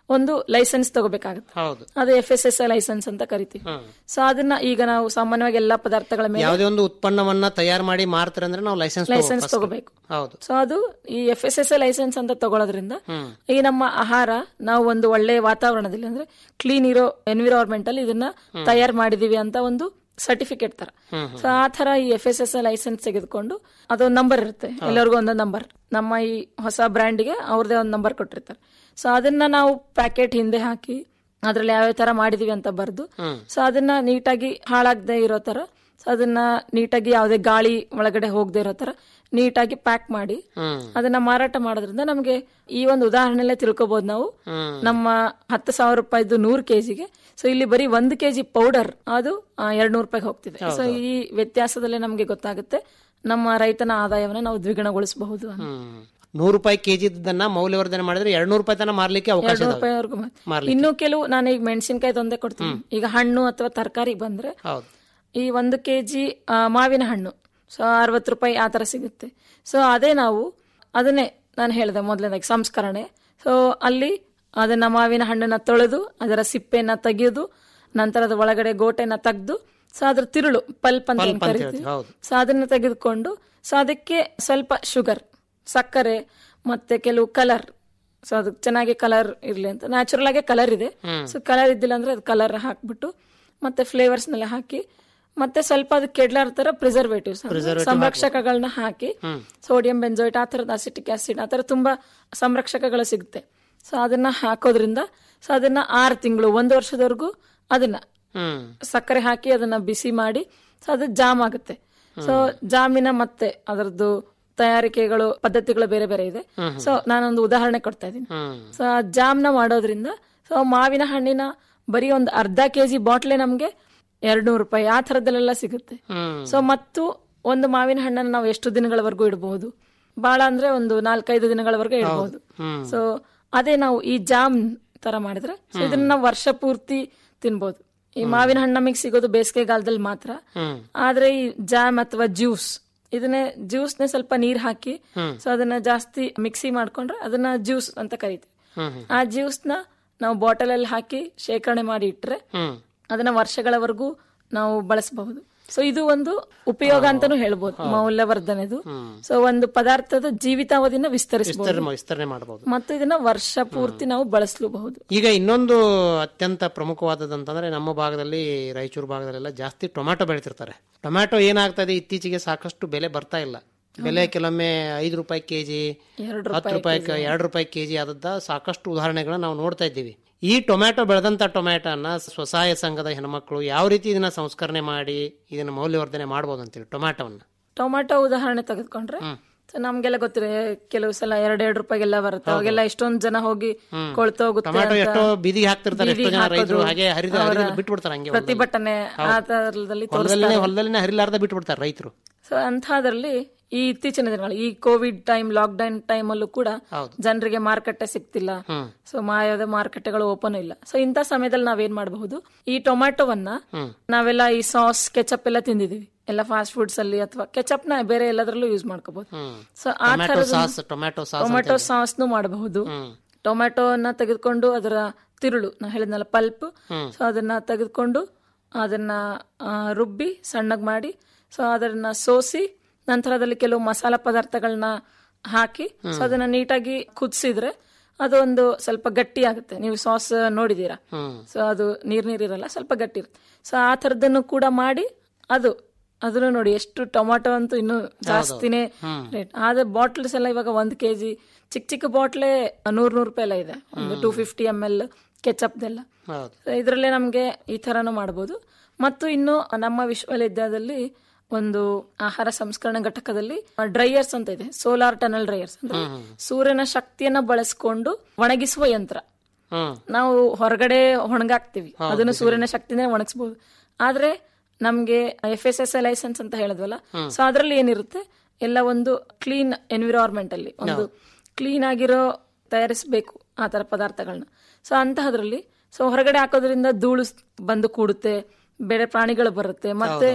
ಒಂದು ಲೈಸೆನ್ಸ್ ತಗೋಬೇಕಾಗುತ್ತೆ ಹೌದು ಅದು ಎಫ್ ಎಸ್ ಎಸ್ ಲೈಸೆನ್ಸ್ ಅಂತ ಕರಿತೀವಿ ಸೊ ಅದನ್ನ ಈಗ ನಾವು ಸಾಮಾನ್ಯವಾಗಿ ಎಲ್ಲಾ ಪದಾರ್ಥಗಳ ಮೇಲೆ ಯಾವುದೇ ಒಂದು ಉತ್ಪನ್ನವನ್ನ ತಯಾರು ಮಾಡಿ ಮಾರ್ತಾರೆ ಅಂದ್ರೆ ನಾವು ಲೈಸೆನ್ಸ್ ಲೈಸೆನ್ಸ್ ತಗೋಬೇಕು ಹೌದು ಸೊ ಅದು ಈ ಎಫ್ ಎಸ್ ಎಸ್ ಲೈಸೆನ್ಸ್ ಅಂತ ತಗೊಳ್ಳೋದ್ರಿಂದ ಈ ನಮ್ಮ ಆಹಾರ ನಾವು ಒಂದು ಒಳ್ಳೆ ವಾತಾವರಣದಲ್ಲಿ ಅಂದ್ರೆ ಕ್ಲೀನ್ ಇರೋ ಎನ್ವಿರಾನ್ಮೆಂಟ್ ಅಲ್ಲಿ ಇದನ್ನ ತಯಾರು ಮಾಡಿದೀವಿ ಅಂತ ಒಂದು ಸರ್ಟಿಫಿಕೇಟ್ ತರ ಸೊ ಆ ತರ ಈ ಎಫ್ ಎಸ್ ಎಸ್ ಲೈಸೆನ್ಸ್ ತೆಗೆದುಕೊಂಡು ಅದೊಂದು ನಂಬರ್ ಇರುತ್ತೆ ಎಲ್ಲರಿಗೂ ಒಂದೊಂದು ನಂಬರ್ ನಮ್ಮ ಈ ಹೊಸ ಬ್ರ್ಯಾಂಡ್ಗೆ ಅವ್ರದೇ ಒಂದು ನಂಬರ್ ಕೊಟ್ಟಿರ್ತಾರೆ ಸೊ ಅದನ್ನ ನಾವು ಪ್ಯಾಕೆಟ್ ಹಿಂದೆ ಹಾಕಿ ಅದ್ರಲ್ಲಿ ಯಾವ್ಯಾವ ತರ ಮಾಡಿದೀವಿ ಅಂತ ಬರ್ದು ಸೊ ಅದನ್ನ ನೀಟಾಗಿ ಹಾಳಾಗದೆ ಇರೋ ತರ ಸೊ ಅದನ್ನ ನೀಟಾಗಿ ಯಾವುದೇ ಗಾಳಿ ಒಳಗಡೆ ಹೋಗದೆ ಇರೋ ತರ ನೀಟಾಗಿ ಪ್ಯಾಕ್ ಮಾಡಿ ಅದನ್ನ ಮಾರಾಟ ಮಾಡೋದ್ರಿಂದ ನಮಗೆ ಈ ಒಂದು ಉದಾಹರಣೆಲ್ಲೇ ತಿಳ್ಕೊಬಹುದು ನಾವು ನಮ್ಮ ಹತ್ತು ಸಾವಿರ ರೂಪಾಯಿದು ನೂರು ಕೆಜಿಗೆ ಸೊ ಇಲ್ಲಿ ಬರೀ ಒಂದು ಕೆಜಿ ಪೌಡರ್ ಅದು ಎರಡ್ ನೂರು ರೂಪಾಯಿಗೆ ಹೋಗ್ತಿದೆ ಸೊ ಈ ವ್ಯತ್ಯಾಸದಲ್ಲೇ ನಮಗೆ ಗೊತ್ತಾಗುತ್ತೆ ನಮ್ಮ ರೈತನ ಆದಾಯವನ್ನ ನಾವು ದ್ವಿಗುಣಗೊಳಿಸಬಹುದು ಅಂತ. ನೂರು ರೂಪಾಯಿ ಕೆಜಿದನ್ನ ಮೌಲ್ಯವರ್ಧನೆ ಮಾಡಿದ್ರೆ ಎರಡ್ ನೂರು ರೂಪಾಯಿ ತನಕ ಮಾರ್ಲಿಕ್ಕೆ ಅವಕಾಶ ಎರಡ್ ನೂರು ಇದಾವೆ. ರೂಪಾಯಿವರೆಗೂ ಮಾರ್- ಇನ್ನು ಕೆಲವು ನಾನು ಈಗ ಮೆಣಸಿನಕಾಯಿ ತೊಂದೆ ಕೊಡ್ತೀನಿ ಈಗ ಹಣ್ಣು ಅಥವಾ ತರಕಾರಿ ಬಂದ್ರೆ ಹೌದು ಈ ಒಂದು ಕೆಜಿ ಮಾವಿನ ಹಣ್ಣು ಸೊ ಅರವತ್ತು ರೂಪಾಯಿ ಆ ತರ ಸಿಗುತ್ತೆ ಸೊ ಅದೇ ನಾವು ಅದನ್ನೇ ನಾನು ಹೇಳಿದೆ ಮೊದಲನೇದಾಗಿ ಸಂಸ್ಕರಣೆ ಸೊ ಅಲ್ಲಿ ಅದನ್ನ ಮಾವಿನ ಹಣ್ಣನ್ನ ತೊಳೆದು ಅದರ ಸಿಪ್ಪೆನ ತೆಗೆಯೋದು ನಂತರದ ಒಳಗಡೆ ಗೋಟೆನ ತೆಗೆದು ಸೊ ಅದ್ರ ತಿರುಳು ಪಲ್ಪ್ ಅಂತ ಏನ್ ಕರಿತೀವಿ ಹೌದು. ಸೊ ಅದನ್ನ ತೆಗೆದುಕೊಂಡು ಸೊ ಅದಕ್ಕೆ ಸ್ವಲ್ಪ ಶುಗರ್ ಸಕ್ಕರೆ ಮತ್ತೆ ಕೆಲವು ಕಲರ್ ಸೊ ಅದು ಚೆನ್ನಾಗಿ ಕಲರ್ ಇರ್ಲಿ ಅಂತ ನ್ಯಾಚುರಲ್ ಆಗಿ ಕಲರ್ ಇದೆ ಸೊ ಕಲರ್ ಇದ್ದಿಲ್ಲ ಅಂದ್ರೆ ಅದು ಕಲರ್ ಹಾಕ್ಬಿಟ್ಟು ಮತ್ತೆ ಫ್ಲೇವರ್ಸ್ ನೆಲ್ಲ ಹಾಕಿ ಮತ್ತೆ ಸ್ವಲ್ಪ ಅದು ಕೆಡ್ಲಾರ ತರ ಪ್ರಿಸರ್ವೇಟಿವ್ಸ್ ಸಂರಕ್ಷಕಗಳನ್ನ ಹಾಕಿ ಸೋಡಿಯಂ ಬೆಂಜೋಯಿಟ್ ಆ ಥರದ ಅಸಿಟಿಕ್ ಆಸಿಡ್ ಆ ಥರ ತುಂಬಾ ಸಂರಕ್ಷಕಗಳು ಸಿಗುತ್ತೆ ಸೊ ಅದನ್ನ ಹಾಕೋದ್ರಿಂದ ಸೊ ಅದನ್ನ ಆರು ತಿಂಗಳು ಒಂದು ವರ್ಷದವರೆಗೂ ಅದನ್ನ ಹ್ಮ್ ಸಕ್ಕರೆ ಹಾಕಿ ಅದನ್ನ ಬಿಸಿ ಮಾಡಿ ಸೊ ಅದು ಜಾಮ್ ಆಗುತ್ತೆ ಸೊ ಜಾಮಿನ ಮತ್ತೆ ಅದರದ್ದು ತಯಾರಿಕೆಗಳು ಪದ್ಧತಿಗಳು ಬೇರೆ ಬೇರೆ ಇದೆ ಸೊ ನಾನೊಂದು ಉದಾಹರಣೆ ಕೊಡ್ತಾ ಇದ್ದೀನಿ ಸೊ ಆ ಜಾಮ್ನ ಮಾಡೋದ್ರಿಂದ ಸೊ ಮಾವಿನ ಹಣ್ಣಿನ ಬರೀ ಒಂದು ಅರ್ಧ ಕೆಜಿ ಬಾಟ್ಲೆ ನಮ್ಗೆ ಎರಡ್ ನೂರು ರೂಪಾಯಿ ಆ ಥರದಲ್ಲೆಲ್ಲ ಸಿಗುತ್ತೆ ಸೊ ಮತ್ತು ಒಂದು ಮಾವಿನ ಹಣ್ಣನ್ನು ನಾವು ಎಷ್ಟು ದಿನಗಳವರೆಗೂ ಇಡಬಹುದು ಬಹಳ ಅಂದ್ರೆ ಒಂದು ನಾಲ್ಕೈದು ದಿನಗಳವರೆಗೂ ಇಡಬಹುದು ಸೊ ಅದೇ ನಾವು ಈ ಜಾಮ್ ತರ ಮಾಡಿದ್ರೆ ಸೊ ಇದನ್ನ ನಾವು ವರ್ಷ ಪೂರ್ತಿ ತಿನ್ಬೋದು ಈ ಮಾವಿನ ಹಣ್ಣು ನಮಗೆ ಸಿಗೋದು ಬೇಸಿಗೆಗಾಲದಲ್ಲಿ ಮಾತ್ರ ಆದ್ರೆ ಈ ಜಾಮ್ ಅಥವಾ ಜ್ಯೂಸ್ ಇದನ್ನೇ ಜ್ಯೂಸ್ನೇ ಸ್ವಲ್ಪ ನೀರ್ ಹಾಕಿ ಸೊ ಅದನ್ನ ಜಾಸ್ತಿ ಮಿಕ್ಸಿ ಮಾಡ್ಕೊಂಡ್ರೆ ಅದನ್ನ ಜ್ಯೂಸ್ ಅಂತ ಕರಿತೀವಿ ಆ ಜ್ಯೂಸ್ನ ನಾವು ಬಾಟಲ್ ಅಲ್ಲಿ ಹಾಕಿ ಶೇಖರಣೆ ಮಾಡಿ ಇಟ್ರೆ ಅದನ್ನ ವರ್ಷಗಳವರೆಗೂ ನಾವು ಬಳಸಬಹುದು ಸೊ ಇದು ಒಂದು ಉಪಯೋಗ ಅಂತಾನು ಹೇಳ್ಬೋದು ಮೌಲ್ಯವರ್ಧನೆದು ಸೊ ಒಂದು ಪದಾರ್ಥದ ಜೀವಿತಾವಧಿನ ವಿಸ್ತರಿಸಬಹುದು ವಿಸ್ತರಣೆ ವಿಸ್ತರಣೆ ಮಾಡಬಹುದು ಮತ್ತು ಇದನ್ನ ವರ್ಷ ಪೂರ್ತಿ ನಾವು ಬಳಸಲೂಬಹುದು ಈಗ ಇನ್ನೊಂದು ಅತ್ಯಂತ ಪ್ರಮುಖವಾದದಂತಂದ್ರೆ ನಮ್ಮ ಭಾಗದಲ್ಲಿ ರಾಯಚೂರು ಭಾಗದಲ್ಲೆಲ್ಲ ಜಾಸ್ತಿ ಟೊಮ್ಯಾಟೊ ಬೆಳಿತಿರ್ತಾರೆ ಟೊಮ್ಯಾಟೊ ಏನಾಗ್ತದೆ ಇತ್ತೀಚೆಗೆ ಸಾಕಷ್ಟು ಬೆಲೆ ಬರ್ತಾ ಇಲ್ಲ ಬೆಲೆ ಕೆಲವೊಮ್ಮೆ ಐದು ರೂಪಾಯಿ ಕೆಜಿ ಎರಡು ಹತ್ತು ರೂಪಾಯಿ ಎರಡು ರೂಪಾಯಿ ಕೆಜಿ ಆದದ್ದ ಸಾಕಷ್ಟು ಉದಾಹರಣೆಗಳನ್ನ ನಾವು ನೋಡ್ತಾ ಇದ್ದೀವಿ ಈ ಟೊಮ್ಯಾಟೊ ಬೆಳೆದಂತ ಟೊಮ್ಯಾಟೋನ ಸ್ವಸಹಾಯ ಸಂಘದ ಹೆಣ್ಮಕ್ಳು ಯಾವ ರೀತಿ ಇದನ್ನ ಸಂಸ್ಕರಣೆ ಮಾಡಿ ಇದನ್ನ ಮೌಲ್ಯವರ್ಧನೆ ಮಾಡಬಹುದು ಅಂತೇಳಿ ಟೊಮ್ಯಾಟೋವನ್ನ ಟೊಮ್ಯಾಟೊ ಉದಾಹರಣೆ ತೆಗೆದುಕೊಂಡ್ರೆ ಸೊ ನಮ್ಗೆಲ್ಲ ಗೊತ್ತಿದೆ ಕೆಲವು ಸಲ ಎರಡೆರಡು ರೂಪಾಯಿಗೆಲ್ಲ ಬರುತ್ತೆ ಅವಾಗೆಲ್ಲ ಎಷ್ಟೊಂದ್ ಜನ ಹೋಗಿ ಕೊಳ್ತೋಗುತ್ತೆ ಟೊಮ್ಯಾಟೊ ಅಂತ ಎಷ್ಟೋ ಬೀದಿಗೆ ಹಾಕ್ತಿರ್ತಾರೆ ಎಷ್ಟೋ ಜನ ಬೀದಿಗೆ ರೈತರು ಹಾಕೋದು, ಹಾಗೆ ಹರಿದು ಅವರ ಹರಿದು ಬಿಟ್ಬಿಡ್ತಾರೆ ಹಂಗೆ ಪ್ರತಿಭಟನೆ ಆ ತರದಲ್ಲಿ ಹೊಲದಲ್ಲೇ ಹೊಲದಲ್ಲೇ ಹರಿಲಾರ್ದ ಬಿಟ್ಬಿಡ್ತಾರೆ ರೈತರು ಸೊ ಅಂಥದ್ರಲ್ಲಿ ಈ ಇತ್ತೀಚಿನ ದಿನಗಳು ಈ ಕೋವಿಡ್ ಟೈಮ್ ಲಾಕ್ಡೌನ್ ಟೈಮ್ ಅಲ್ಲೂ ಕೂಡ ಜನರಿಗೆ ಮಾರುಕಟ್ಟೆ ಸಿಗ್ತಿಲ್ಲ ಸೊ ಮಾಯದ ಮಾರುಕಟ್ಟೆಗಳು ಓಪನ್ ಇಲ್ಲ ಸೊ ಇಂಥ ಸಮಯದಲ್ಲಿ ನಾವೇನ್ ಮಾಡಬಹುದು ಈ ಟೊಮ್ಯಾಟೊವನ್ನ ನಾವೆಲ್ಲ ಈ ಸಾಸ್ ಕೆಚಪ್ ಎಲ್ಲ ತಿಂದಿದೀವಿ ಎಲ್ಲ ಫಾಸ್ಟ್ ಫುಡ್ಸ್ ಅಲ್ಲಿ ಅಥವಾ ಕೆಚಪ್ ನ ಬೇರೆ ಎಲ್ಲದರಲ್ಲೂ ಯೂಸ್ ಮಾಡ್ಕೋಬಹುದು ಸೊ ಆ ಟೊಮ್ಯಾಟೊ ಥರದ ಸಾಸ್ ಟೊಮ್ಯಾಟೊ ಸಾಸ್ ಟೊಮೆಟೊ ಸಾಸ್ನು ಮಾಡಬಹುದು ಟೊಮೆಟೊನ ತೆಗೆದುಕೊಂಡು ಅದರ ತಿರುಳು ನಾ ಹೇಳಿದ್ನಲ್ಲ ಪಲ್ಪ್ ಸೊ ಅದನ್ನ ತೆಗೆದುಕೊಂಡು ಅದನ್ನ ಆ, ರುಬ್ಬಿ ಸಣ್ಣಗ್ ಮಾಡಿ ಸೊ ಅದನ್ನ ಸೋಸಿ ನಂತರದಲ್ಲಿ ಕೆಲವು ಮಸಾಲ ಪದಾರ್ಥಗಳನ್ನ ಹಾಕಿ ಸೊ ಅದನ್ನ ನೀಟಾಗಿ ಕುದಿಸಿದ್ರೆ ಅದು ಒಂದು ಸ್ವಲ್ಪ ಗಟ್ಟಿ ಆಗುತ್ತೆ ನೀವು ಸಾಸ್ ನೋಡಿದೀರಾ ಸೊ ಅದು ನೀರ್ ನೀರಿರಲ್ಲ ಸ್ವಲ್ಪ ಗಟ್ಟಿ ಇರುತ್ತೆ ಸೊ ಆ ಥರದನ್ನು ಕೂಡ ಮಾಡಿ ಅದು ಅದನ್ನು ನೋಡಿ ಎಷ್ಟು ಟೊಮಾಟೊ ಅಂತೂ ಇನ್ನು ಜಾಸ್ತಿನೇ ರೇಟ್ ಆದ್ರೆ ಬಾಟ್ಲ್ಸ್ ಎಲ್ಲ ಇವಾಗ ಒಂದ್ ಕೆಜಿ ಚಿಕ್ಕ ಚಿಕ್ಕ ಬಾಟ್ಲೆ ನೂರ್ ನೂರ್ ರೂಪಾಯಿ ಎಲ್ಲ ಇದೆ ಒಂದು ಟೂ ಫಿಫ್ಟಿ ಎಮ್ ಎಲ್ ಕೆಚಪ್ದೆಲ್ಲ ಹೌದು ಇದರಲ್ಲೇ ನಮ್ಗೆ ಈ ತರನು ಮಾಡಬಹುದು ಮತ್ತು ಇನ್ನು ನಮ್ಮ ವಿಶ್ವವಿದ್ಯಾಲಯದಲ್ಲಿ ಒಂದು ಆಹಾರ ಸಂಸ್ಕರಣಾ ಘಟಕದಲ್ಲಿ ಡ್ರೈಯರ್ಸ್ ಅಂತ ಇದೆ ಸೋಲಾರ್ ಟನಲ್ ಡ್ರೈಯರ್ಸ್ ಅಂದ್ರೆ ಸೂರ್ಯನ ಶಕ್ತಿಯನ್ನ ಬಳಸ್ಕೊಂಡು ಒಣಗಿಸುವ ಯಂತ್ರ ಹ್ಮ್ ನಾವು ಹೊರಗಡೆ ಒಣಗಾಕ್ತಿವಿ ಅದನ್ನು ಸೂರ್ಯನ ಶಕ್ತಿನೇ ಒಣಗಿಸಬಹುದು ಆದ್ರೆ ನಮ್ಗೆ ಎಫ್ ಎಸ್ ಎಸ್ ಲೈಸೆನ್ಸ್ ಅಂತ ಹೇಳಿದ್ವಲ್ಲ ಸೊ ಅದ್ರಲ್ಲಿ ಏನಿರುತ್ತೆ ಎಲ್ಲ ಒಂದು ಕ್ಲೀನ್ ಎನ್ವಿರಾನ್ಮೆಂಟ್ ಅಲ್ಲಿ ಒಂದು ಕ್ಲೀನ್ ಆಗಿರೋ ತಯಾರಿಸಬೇಕು ಆ ತರ ಪದಾರ್ಥಗಳನ್ನ ಸೊ ಅಂತಹದ್ರಲ್ಲಿ ಸೊ ಹೊರಗಡೆ ಹಾಕೋದ್ರಿಂದ ಧೂಳು ಸ್- ಬಂದು ಕೂಡುತ್ತೆ ಬೇರೆ ಪ್ರಾಣಿಗಳು ಬರುತ್ತೆ ಮತ್ತೆ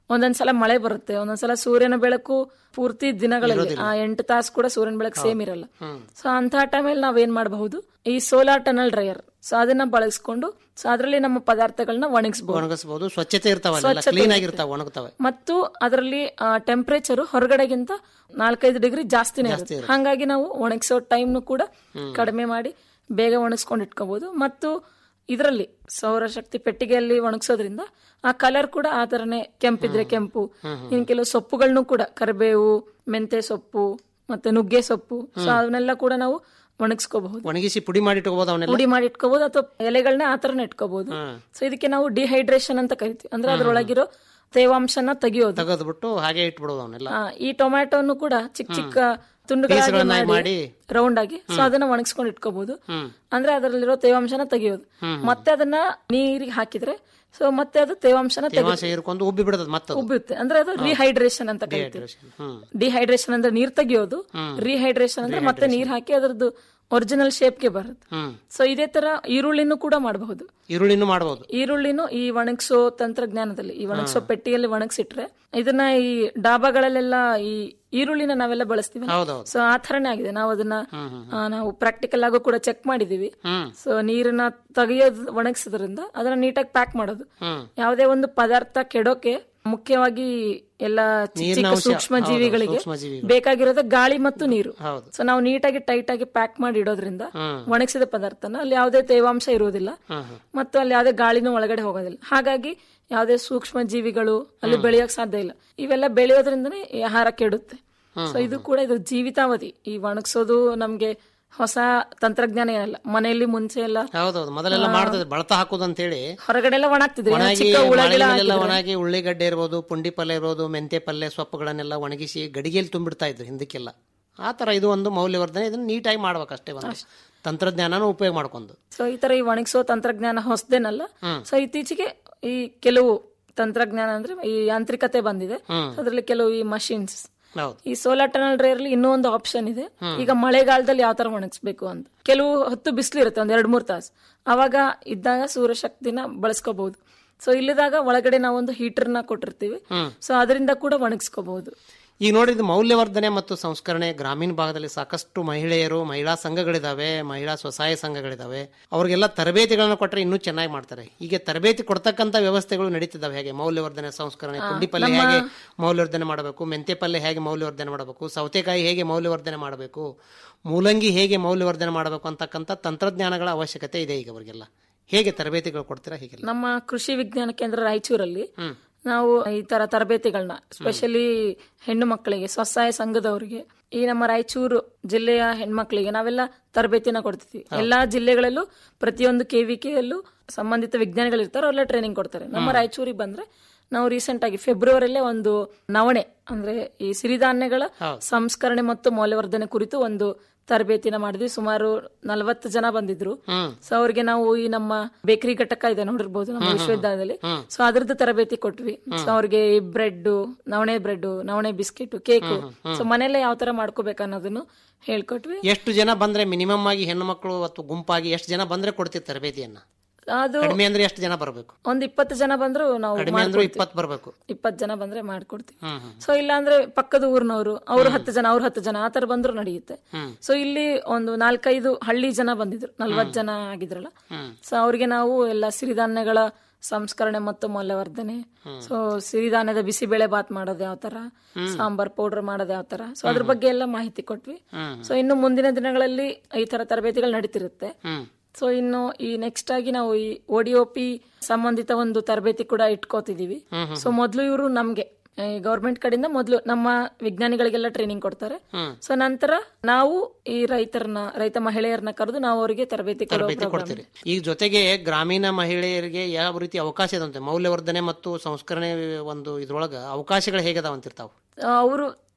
ಒಂದೊಂದ್ಸಲ ಮಳೆ ಬರುತ್ತೆ ಒಂದೊಂದ್ಸಲ ಸೂರ್ಯನ ಬೆಳಕು ಪೂರ್ತಿ ದಿನಗಳಲ್ಲಿ ಆ ಎಂಟು ತಾಸು ಕೂಡ ಸೂರ್ಯನ ಬೆಳಕು ಸೇಮ್ ಇರಲ್ಲ ಸೊ ಅಂತಹ ಟೈಮಲ್ಲಿ ನಾವೇನ್ ಮಾಡಬಹುದು ಈ ಸೋಲಾರ್ ಟನಲ್ ಡ್ರೈಯರ್ ಸೊ ಅದನ್ನ ಬಳಸ್ಕೊಂಡು ಸೊ ಅದರಲ್ಲಿ ನಮ್ಮ ಪದಾರ್ಥಗಳನ್ನ ಒಣಗಿಸಬಹುದು ಒಣಗಿಸಬಹುದು ಸ್ವಚ್ಛತೆ ಇರ್ತಾವಲ್ಲ ಸ್ವಚ್ಛತೆ ಕ್ಲೀನ್ ಇರುತ್ತೆ. ಆಗಿರ್ತಾವ ಒಣಗ್ತವೆ ಮತ್ತು ಅದರಲ್ಲಿ ಟೆಂಪರೇಚರ್ ಹೊರಗಡೆಗಿಂತ ನಾಲ್ಕೈದು ಡಿಗ್ರಿ ಜಾಸ್ತಿನೇ ಇರುತ್ತೆ ಹಾಗಾಗಿ ನಾವು ಒಣಗಿಸೋ ಟೈಮ್ನು ಕೂಡ ಕಡಿಮೆ ಮಾಡಿ ಬೇಗ ಒಣಗಿಸ್ಕೊಂಡು ಇಟ್ಕೋಬಹುದು ಮತ್ತು ಇದರಲ್ಲಿ ಸೌರಶಕ್ತಿ ಪೆಟ್ಟಿಗೆಯಲ್ಲಿ ಒಣಗಿಸೋದ್ರಿಂದ ಆ ಕಲರ್ ಕೂಡ ಆ ತರನೇ ಕೆಂಪಿದ್ರೆ ಕೆಂಪು ಇನ್ ಕೆಲವು ಸೊಪ್ಪುಗಳನ್ನು ಕೂಡ ಕರಿಬೇವು ಮೆಂತೆ ಸೊಪ್ಪು ಮತ್ತೆ ನುಗ್ಗೆ ಸೊಪ್ಪು ಸೊ ಅವನ್ನೆಲ್ಲ ಕೂಡ ನಾವು ಒಣಗಿಸ್ಕೋಬಹುದು ಒಣಗಿಸಿ ಪುಡಿ ಮಾಡಿ ಇಟ್ಕೋಬಹುದು ಅವನ್ನೆಲ್ಲ ಪುಡಿ ಮಾಡಿ ಇಟ್ಕೋಬಹುದು ಅಥವಾ ಎಲೆಗಳನ್ನ ಆ ತರನೇ ಇಟ್ಕೋಬಹುದು ಸೊ ಇದಕ್ಕೆ ನಾವು ಡಿಹೈಡ್ರೇಷನ್ ಅಂತ ಕರಿತೀವಿ ಅಂದ್ರೆ ಅದ್ರೊಳಗಿರೋ ತೇವಾಂಶನ ತೆಗಿಯೋದು ತೆಗೆದ್ಬಿಟ್ಟು ಹಾಗೆ ಇಟ್ಬಿಡೋದು ಅವನ್ನೆಲ್ಲ ಆ, ಈ ಟೊಮ್ಯಾಟೊನು ಕೂಡ ಚಿಕ್ಕ ಚಿಕ್ಕ ತುಂಡುಗಳಾಗಿ ಪೀಸ್ಗಳನ್ನಾಗಿ ಮಾಡಿ ಮಾಡಿ ರೌಂಡ್ ಆಗಿ ಸೊ ಅದನ್ನ ಒಣಗಿಸ್ಕೊಂಡು ಇಟ್ಕೋಬಹುದು ಅಂದ್ರೆ ಅದರಲ್ಲಿರೋ ತೇವಾಂಶನ ತೆಗಿಯೋದು ಮತ್ತೆ ಅದನ್ನ ನೀರಿಗೆ ಹಾಕಿದ್ರೆ ಸೊ ಮತ್ತೆ ಅದು ತೇವಾಂಶನ ತೇವಾಂಶ ತೆಗಿ ಹೀರ್ಕೊಂಡು ಉಬ್ಬಿ ಬಿಡೋದು ಮತ್ತೆ ಅದು. ಉಬ್ಬುತ್ತೆ ಅಂದ್ರೆ ಅದು ರಿಹೈಡ್ರೇಷನ್ ಅಂತ ಕರಿತೀವಿ ಹ್ಮ್ ಡಿಹೈಡ್ರೇಷನ್ ಅಂದ್ರೆ ನೀರ್ ತೆಗಿಯೋದು ರಿಹೈಡ್ರೇಷನ್ ಅಂದ್ರೆ ಮತ್ತೆ ನೀರ್ ಹಾಕಿ ಅದರದ್ದು ಒರಿಜಿನಲ್ ಶೇಪ್ಗೆ ಬರುತ್ತೆ ಹ್ಮ್ ಸೊ ಇದೇ ತರ ಈರುಳ್ಳಿನೂ ಕೂಡ ಮಾಡಬಹುದು ಈರುಳ್ಳಿನೂ ಮಾಡಬಹುದು ಈರುಳ್ಳಿನೂ ಈ ಒಣಗಿಸೋ ತಂತ್ರಜ್ಞಾನದಲ್ಲಿ ಈ ಒಣಗಿಸೋ ಪೆಟ್ಟಿಗೆಯಲ್ಲಿ ಒಣಗಿಸಿಟ್ರೆ ಇದನ್ನ ಈ ಡಾಬಾಗಳಲ್ಲೆಲ್ಲ ಈ ಈರುಳ್ಳಿನ ನಾವೆಲ್ಲ ಬಳಸ್ತೀವಿ ಹೌದೌದು ಸೊ ಆ ತರನೇ ಆಗಿದೆ ನಾವು ಅದನ್ನ ಆ, ನಾವು ಪ್ರಾಕ್ಟಿಕಲ್ ಆಗೋ ಕೂಡ ಚೆಕ್ ಮಾಡಿದೀವಿ ಸೊ ನೀರನ್ನ ತೆಗೆಯೋದು ಒಣಗಿಸೋದ್ರಿಂದ ಅದನ್ನ ನೀಟಾಗಿ ಪ್ಯಾಕ್ ಮಾಡೋದು ಯಾವುದೇ ಒಂದು ಪದಾರ್ಥ ಕೆಡೋಕೆ ಮುಖ್ಯವಾಗಿ ಎಲ್ಲ ಚಿಕ್ಕ ಚಿಕ್ಕ ನೀರಿನ ಅಂಶ, ಸೂಕ್ಷ್ಮ ಹೌದು, ಜೀವಿಗಳಿಗೆ ಸೂಕ್ಷ್ಮ ಜೀವಿಗಳು. ಬೇಕಾಗಿರೋದು ಗಾಳಿ ಮತ್ತು ನೀರು ಹೌದು. ಸೊ ನಾವು ನೀಟಾಗಿ ಟೈಟ್ ಆಗಿ ಪ್ಯಾಕ್ ಮಾಡಿ ಇಡೋದ್ರಿಂದ ಒಣಗಿಸಿದ ಪದಾರ್ಥನ ಅಲ್ಲಿ ಯಾವುದೇ ತೇವಾಂಶ ಇರುವುದಿಲ್ಲ ಮತ್ತು ಅಲ್ಲಿ ಯಾವುದೇ ಗಾಳಿನೂ ಒಳಗಡೆ ಹೋಗೋದಿಲ್ಲ ಹಾಗಾಗಿ ಯಾವುದೇ ಸೂಕ್ಷ್ಮ ಜೀವಿಗಳು ಅಲ್ಲಿ ಬೆಳೆಯೋಕ್ ಸಾಧ್ಯ ಇಲ್ಲ ಇವೆಲ್ಲ ಬೆಳೆಯೋದ್ರಿಂದನೇ ಈ ಆಹಾರ ಕೆಡುತ್ತೆ ಸೊ ಇದು ಕೂಡ ಇದು ಜೀವಿತಾವಧಿ ಈ ಒಣಗಿಸೋದು ನಮ್ಗೆ ಹೊಸ ತಂತ್ರಜ್ಞಾನ ಏನಲ್ಲ ಮನೆಯಲ್ಲಿ ಮುಂಚೆ ಎಲ್ಲ ಹೌದೌದು ಮೊದಲೆಲ್ಲ ಮಾಡ್ತದೆ ಬಳತ ಹಾಕೋದು ಅಂತ ಹೇಳಿ ಹೊರಗಡೆ ಎಲ್ಲ ಒಣಗ್ತಿದ್ವಿ ಒಣಗಿ ಚಿಕ್ಕ ಹುಳ ಗಿಳ ಮಾಳಿಗೆಲ್ಲ ಹಾಕಿದ್ರೆ. ಒಣಗಿ ಉಳ್ಳಿಗಡ್ಡೆ ಇರ್ಬೋದು ಪುಂಡಿ ಪಲ್ಯ ಇರ್ಬೋದು ಮೆಂತೆ ಪಲ್ಯ ಸೊಪ್ಪುಗಳನ್ನೆಲ್ಲ ಒಣಗಿಸಿ ಗಡಿಗೆಯಲ್ಲಿ ತುಂಬಿಡ್ತಾ ಇದ್ರು ಹಿಂದಕ್ಕೆಲ್ಲ ಆ ತರ ಇದು ಒಂದು ಮೌಲ್ಯವರ್ಧನೆ ಇದನ್ನ ನೀಟಾಗಿ ಮಾಡ್ಬೇಕಷ್ಟೇ ಒಂದು ತಂತ್ರಜ್ಞಾನನ ಉಪಯೋಗ ಮಾಡ್ಕೊಂಡು ಸೊ ಈ ತರ ಈ ಒಣಗಿಸೋ ತಂತ್ರಜ್ಞಾನ ಹೊಸದೇನಲ್ಲ ಸೊ ಇತ್ತೀಚೆಗೆ ಈ ಕೆಲವು ತಂತ್ರಜ್ಞಾನ ಅಂದ್ರೆ ಈ ಯಾಂತ್ರಿಕತೆ ಬಂದಿದೆ ಅದರಲ್ಲಿ ಕೆಲವು ಈ ಮಷಿನ್ಸ್ ಹೌದು ಈ ಸೋಲಾರ್ ಟನಲ್ ಡ್ರೈಯರ್ಲಿ ಇನ್ನೂ ಒಂದು ಆಪ್ಷನ್ ಇದೆ ಈಗ ಮಳೆಗಾಲದಲ್ಲಿ ಯಾವ ತರ ಒಣಗಿಸ್ಬೇಕು ಅಂತ ಕೆಲವು ಹೊತ್ತು ಬಿಸಿಲು ಇರುತ್ತೆ ಒಂದ್ ಎರಡ್ ಮೂರ್ ತಾಸು ಅವಾಗ ಇದ್ದಾಗ ಸೂರ್ಯಶಕ್ತಿನ ಬಳಸ್ಕೋಬಹುದು ಸೊ ಇಲ್ಲಿದಾಗ ಒಳಗಡೆ ನಾವೊಂದು ಹೀಟರ್ನ ಕೊಟ್ಟಿರ್ತೀವಿ ಸೊ ಅದರಿಂದ ಕೂಡ ಒಣಗಿಸ್ಕೋಬಹುದು ಈಗ ನೋಡಿ ಇದು ಮೌಲ್ಯವರ್ಧನೆ ಮತ್ತು ಸಂಸ್ಕರಣೆ ಗ್ರಾಮೀಣ ಭಾಗದಲ್ಲಿ ಸಾಕಷ್ಟು ಮಹಿಳೆಯರು ಮಹಿಳಾ ಸಂಘಗಳಿದಾವೆ ಮಹಿಳಾ ಸ್ವಸಹಾಯ ಸಂಘಗಳಿದಾವೆ ಅವ್ರಿಗೆಲ್ಲ ತರಬೇತಿಗಳನ್ನ ಕೊಟ್ಟರೆ ಇನ್ನೂ ಚೆನ್ನಾಗಿ ಮಾಡ್ತಾರೆ ಹೀಗೆ ತರಬೇತಿ ಕೊಡ್ತಕ್ಕಂಥ ವ್ಯವಸ್ಥೆಗಳು ನಡೀತಿದ್ದಾವೆ ಹೇಗೆ ಮೌಲ್ಯವರ್ಧನೆ ಸಂಸ್ಕರಣೆ ಪುಂಡಿ ಪಲ್ಯ ಹೇಗೆ ಮೌಲ್ಯವರ್ಧನೆ ಮಾಡಬೇಕು ಮೆಂತೆ ಪಲ್ಯ ಹೇಗೆ ಮೌಲ್ಯವರ್ಧನೆ ಮಾಡಬೇಕು ಸೌತೆಕಾಯಿ ಹೇಗೆ ಮೌಲ್ಯವರ್ಧನೆ ಮಾಡಬೇಕು ಮೂಲಂಗಿ ಹೇಗೆ ಮೌಲ್ಯವರ್ಧನೆ ಮಾಡಬೇಕು ಅಂತಕ್ಕಂಥ ತಂತ್ರಜ್ಞಾನಗಳ ಅವಶ್ಯಕತೆ ಇದೆ ಈಗ ಅವರಿಗೆಲ್ಲ ಹೇಗೆ ತರಬೇತಿಗಳು ಕೊಡ್ತೀರಾ ಹೀಗೆಲ್ಲ ನಮ್ಮ ಕೃಷಿ ವಿಜ್ಞಾನ ಕೇಂದ್ರ ರಾಯಚೂರಲ್ಲಿ ನಾವು ಈ ತರ ತರಬೇತಿಗಳನ್ನ ಸ್ಪೆಷಲಿ ಹೆಣ್ಣು ಮಕ್ಕಳಿಗೆ ಸ್ವಸಹಾಯ ಸಂಘದವರಿಗೆ ಈ ನಮ್ಮ ರಾಯಚೂರು ಜಿಲ್ಲೆಯ ಹೆಣ್ಮಕ್ಳಿಗೆ ನಾವೆಲ್ಲ ತರಬೇತಿನ ಕೊಡ್ತೀವಿ ಎಲ್ಲಾ ಜಿಲ್ಲೆಗಳಲ್ಲೂ ಪ್ರತಿಯೊಂದು ಕೆವಿಕೆಯಲ್ಲೂ ಸಂಬಂಧಿತ ವಿಜ್ಞಾನಿಗಳು ಇರ್ತಾರೆ ಅವರೆಲ್ಲ ಟ್ರೈನಿಂಗ್ ಕೊಡ್ತಾರೆ ನಮ್ಮ ರಾಯಚೂರಿಗೆ ಬಂದ್ರೆ ನಾವು ರೀಸೆಂಟ್ ಆಗಿ ಫೆಬ್ರವರಿಯಲ್ಲೇ ಒಂದು ನವಣೆ ಅಂದ್ರೆ ಈ ಸಿರಿಧಾನ್ಯಗಳ ಸಂಸ್ಕರಣೆ ಮತ್ತು ಮೌಲ್ಯವರ್ಧನೆ ಕುರಿತು ಒಂದು ತರಬೇತಿನ ಮಾಡಿದ್ವಿ ಸುಮಾರು ನಲವತ್ತು ಜನ ಬಂದಿದ್ರು ಸೊ ಅವ್ರಿಗೆ ನಾವು ಈ ನಮ್ಮ ಬೇಕರಿ ಘಟಕ ಇದೆ ನೋಡಿರ್ಬೋದು ನಮ್ಮ ವಿಶ್ವವಿದ್ಯಾಲಯದಲ್ಲಿ ಸೊ ಅದ್ರದ್ದು ತರಬೇತಿ ಕೊಟ್ವಿ ಸೊ ಅವ್ರಿಗೆ ಈ ಬ್ರೆಡ್ ನವಣೆ ಬ್ರೆಡ್ ನವಣೆ ಬಿಸ್ಕೆಟ್ ಕೇಕು ಸೊ ಮನೆಯಲ್ಲೇ ಯಾವ ತರ ಮಾಡ್ಕೋಬೇಕು ಅನ್ನೋದನ್ನು ಹೇಳ್ಕೊಟ್ವಿ ಎಷ್ಟು ಜನ ಬಂದ್ರೆ ಮಿನಿಮಮ್ ಆಗಿ ಹೆಣ್ಣು ಮಕ್ಕಳು ಅಥವಾ ಗುಂಪಾಗಿ ಎಷ್ಟು ಜನ ಬಂದ್ರೆ ಕೊಡ್ತೀವಿ ತರಬೇತಿಯನ್ನ ಅದು ಕಡಿಮೆ ಅಂದ್ರೆ ಎಷ್ಟು ಜನ ಬರಬೇಕು ಒಂದ್ ಇಪ್ಪತ್ತು ಜನ ಬಂದ್ರು ನಾವು ಕಡಿಮೆ ಅಂದ್ರೆ ಇಪ್ಪತ್ತು ಬರಬೇಕು ಇಪ್ಪತ್ತು ಜನ ಬಂದ್ರೆ ಮಾಡ್ಕೊಡ್ತೀವಿ ಸೊ ಇಲ್ಲ ಅಂದ್ರೆ ಪಕ್ಕದ ಊರಿನವರು ಅವ್ರು ಹತ್ತು ಜನ ಅವ್ರು ಹತ್ತು ಜನ ಆತರ ಬಂದ್ರು ನಡೆಯುತ್ತೆ ಸೊ ಇಲ್ಲಿ ಒಂದು ನಾಲ್ಕೈದು ಹಳ್ಳಿ ಜನ ಬಂದಿದ್ರು ನಲ್ವತ್ ಜನ ಆಗಿದ್ರಲ್ಲ ಸೊ ಅವ್ರಿಗೆ ನಾವು ಎಲ್ಲ ಸಿರಿಧಾನ್ಯಗಳ ಸಂಸ್ಕರಣೆ ಮತ್ತು ಮೌಲ್ಯವರ್ಧನೆ ಸೊ ಸಿರಿಧಾನ್ಯದ ಬಿಸಿಬೇಳೆ ಬಾತ್ ಮಾಡೋದು ಯಾವ ತರ ಸಾಂಬಾರ್ ಪೌಡರ್ ಮಾಡೋದು ಯಾವ ತರ ಸೊ ಅದ್ರ ಬಗ್ಗೆ ಎಲ್ಲ ಮಾಹಿತಿ ಕೊಟ್ವಿ ಸೊ ಇನ್ನು ಮುಂದಿನ ದಿನಗಳಲ್ಲಿ ಈ ತರ ತರಬೇತಿಗಳು ನಡೀತಿರುತ್ತೆ ಸೊ ಇನ್ನು ಈ ನೆಕ್ಸ್ಟ್ ಆಗಿ ನಾವು ಈ ಒಡಿಒಪಿ ಸಂಬಂಧಿತ ಒಂದು ತರಬೇತಿ ಕೂಡ ಇಟ್ಕೋತಿದೀವಿ ಸೊ ಮೊದಲು ಇವರು ನಮ್ಗೆ ಗೌರ್ಮೆಂಟ್ ಕಡೆಯಿಂದ ಮೊದಲು ನಮ್ಮ ವಿಜ್ಞಾನಿಗಳಿಗೆಲ್ಲ ಟ್ರೈನಿಂಗ್ ಕೊಡ್ತಾರೆ ಸೊ ನಂತರ ನಾವು ಈ ರೈತರನ್ನ ರೈತ ಮಹಿಳೆಯರನ್ನ ಕರೆದು ನಾವು ಅವರಿಗೆ ತರಬೇತಿ ಕೊಡೋ ತರಬೇತಿ program. ಕೊಡ್ತೀರಿ ಈಗ ಜೊತೆಗೆ ಗ್ರಾಮೀಣ ಮಹಿಳೆಯರಿಗೆ ಯಾವ ರೀತಿ ಅವಕಾಶ ಇದಂತೆ ಮೌಲ್ಯವರ್ಧನೆ ಮತ್ತು ಸಂಸ್ಕರಣೆ ಒಂದು ಇದ್ರೊಳಗ ಅವಕಾಶಗಳು ಹೇಗದಾವ ಅಂತಿರ್ತಾವ ಅವರು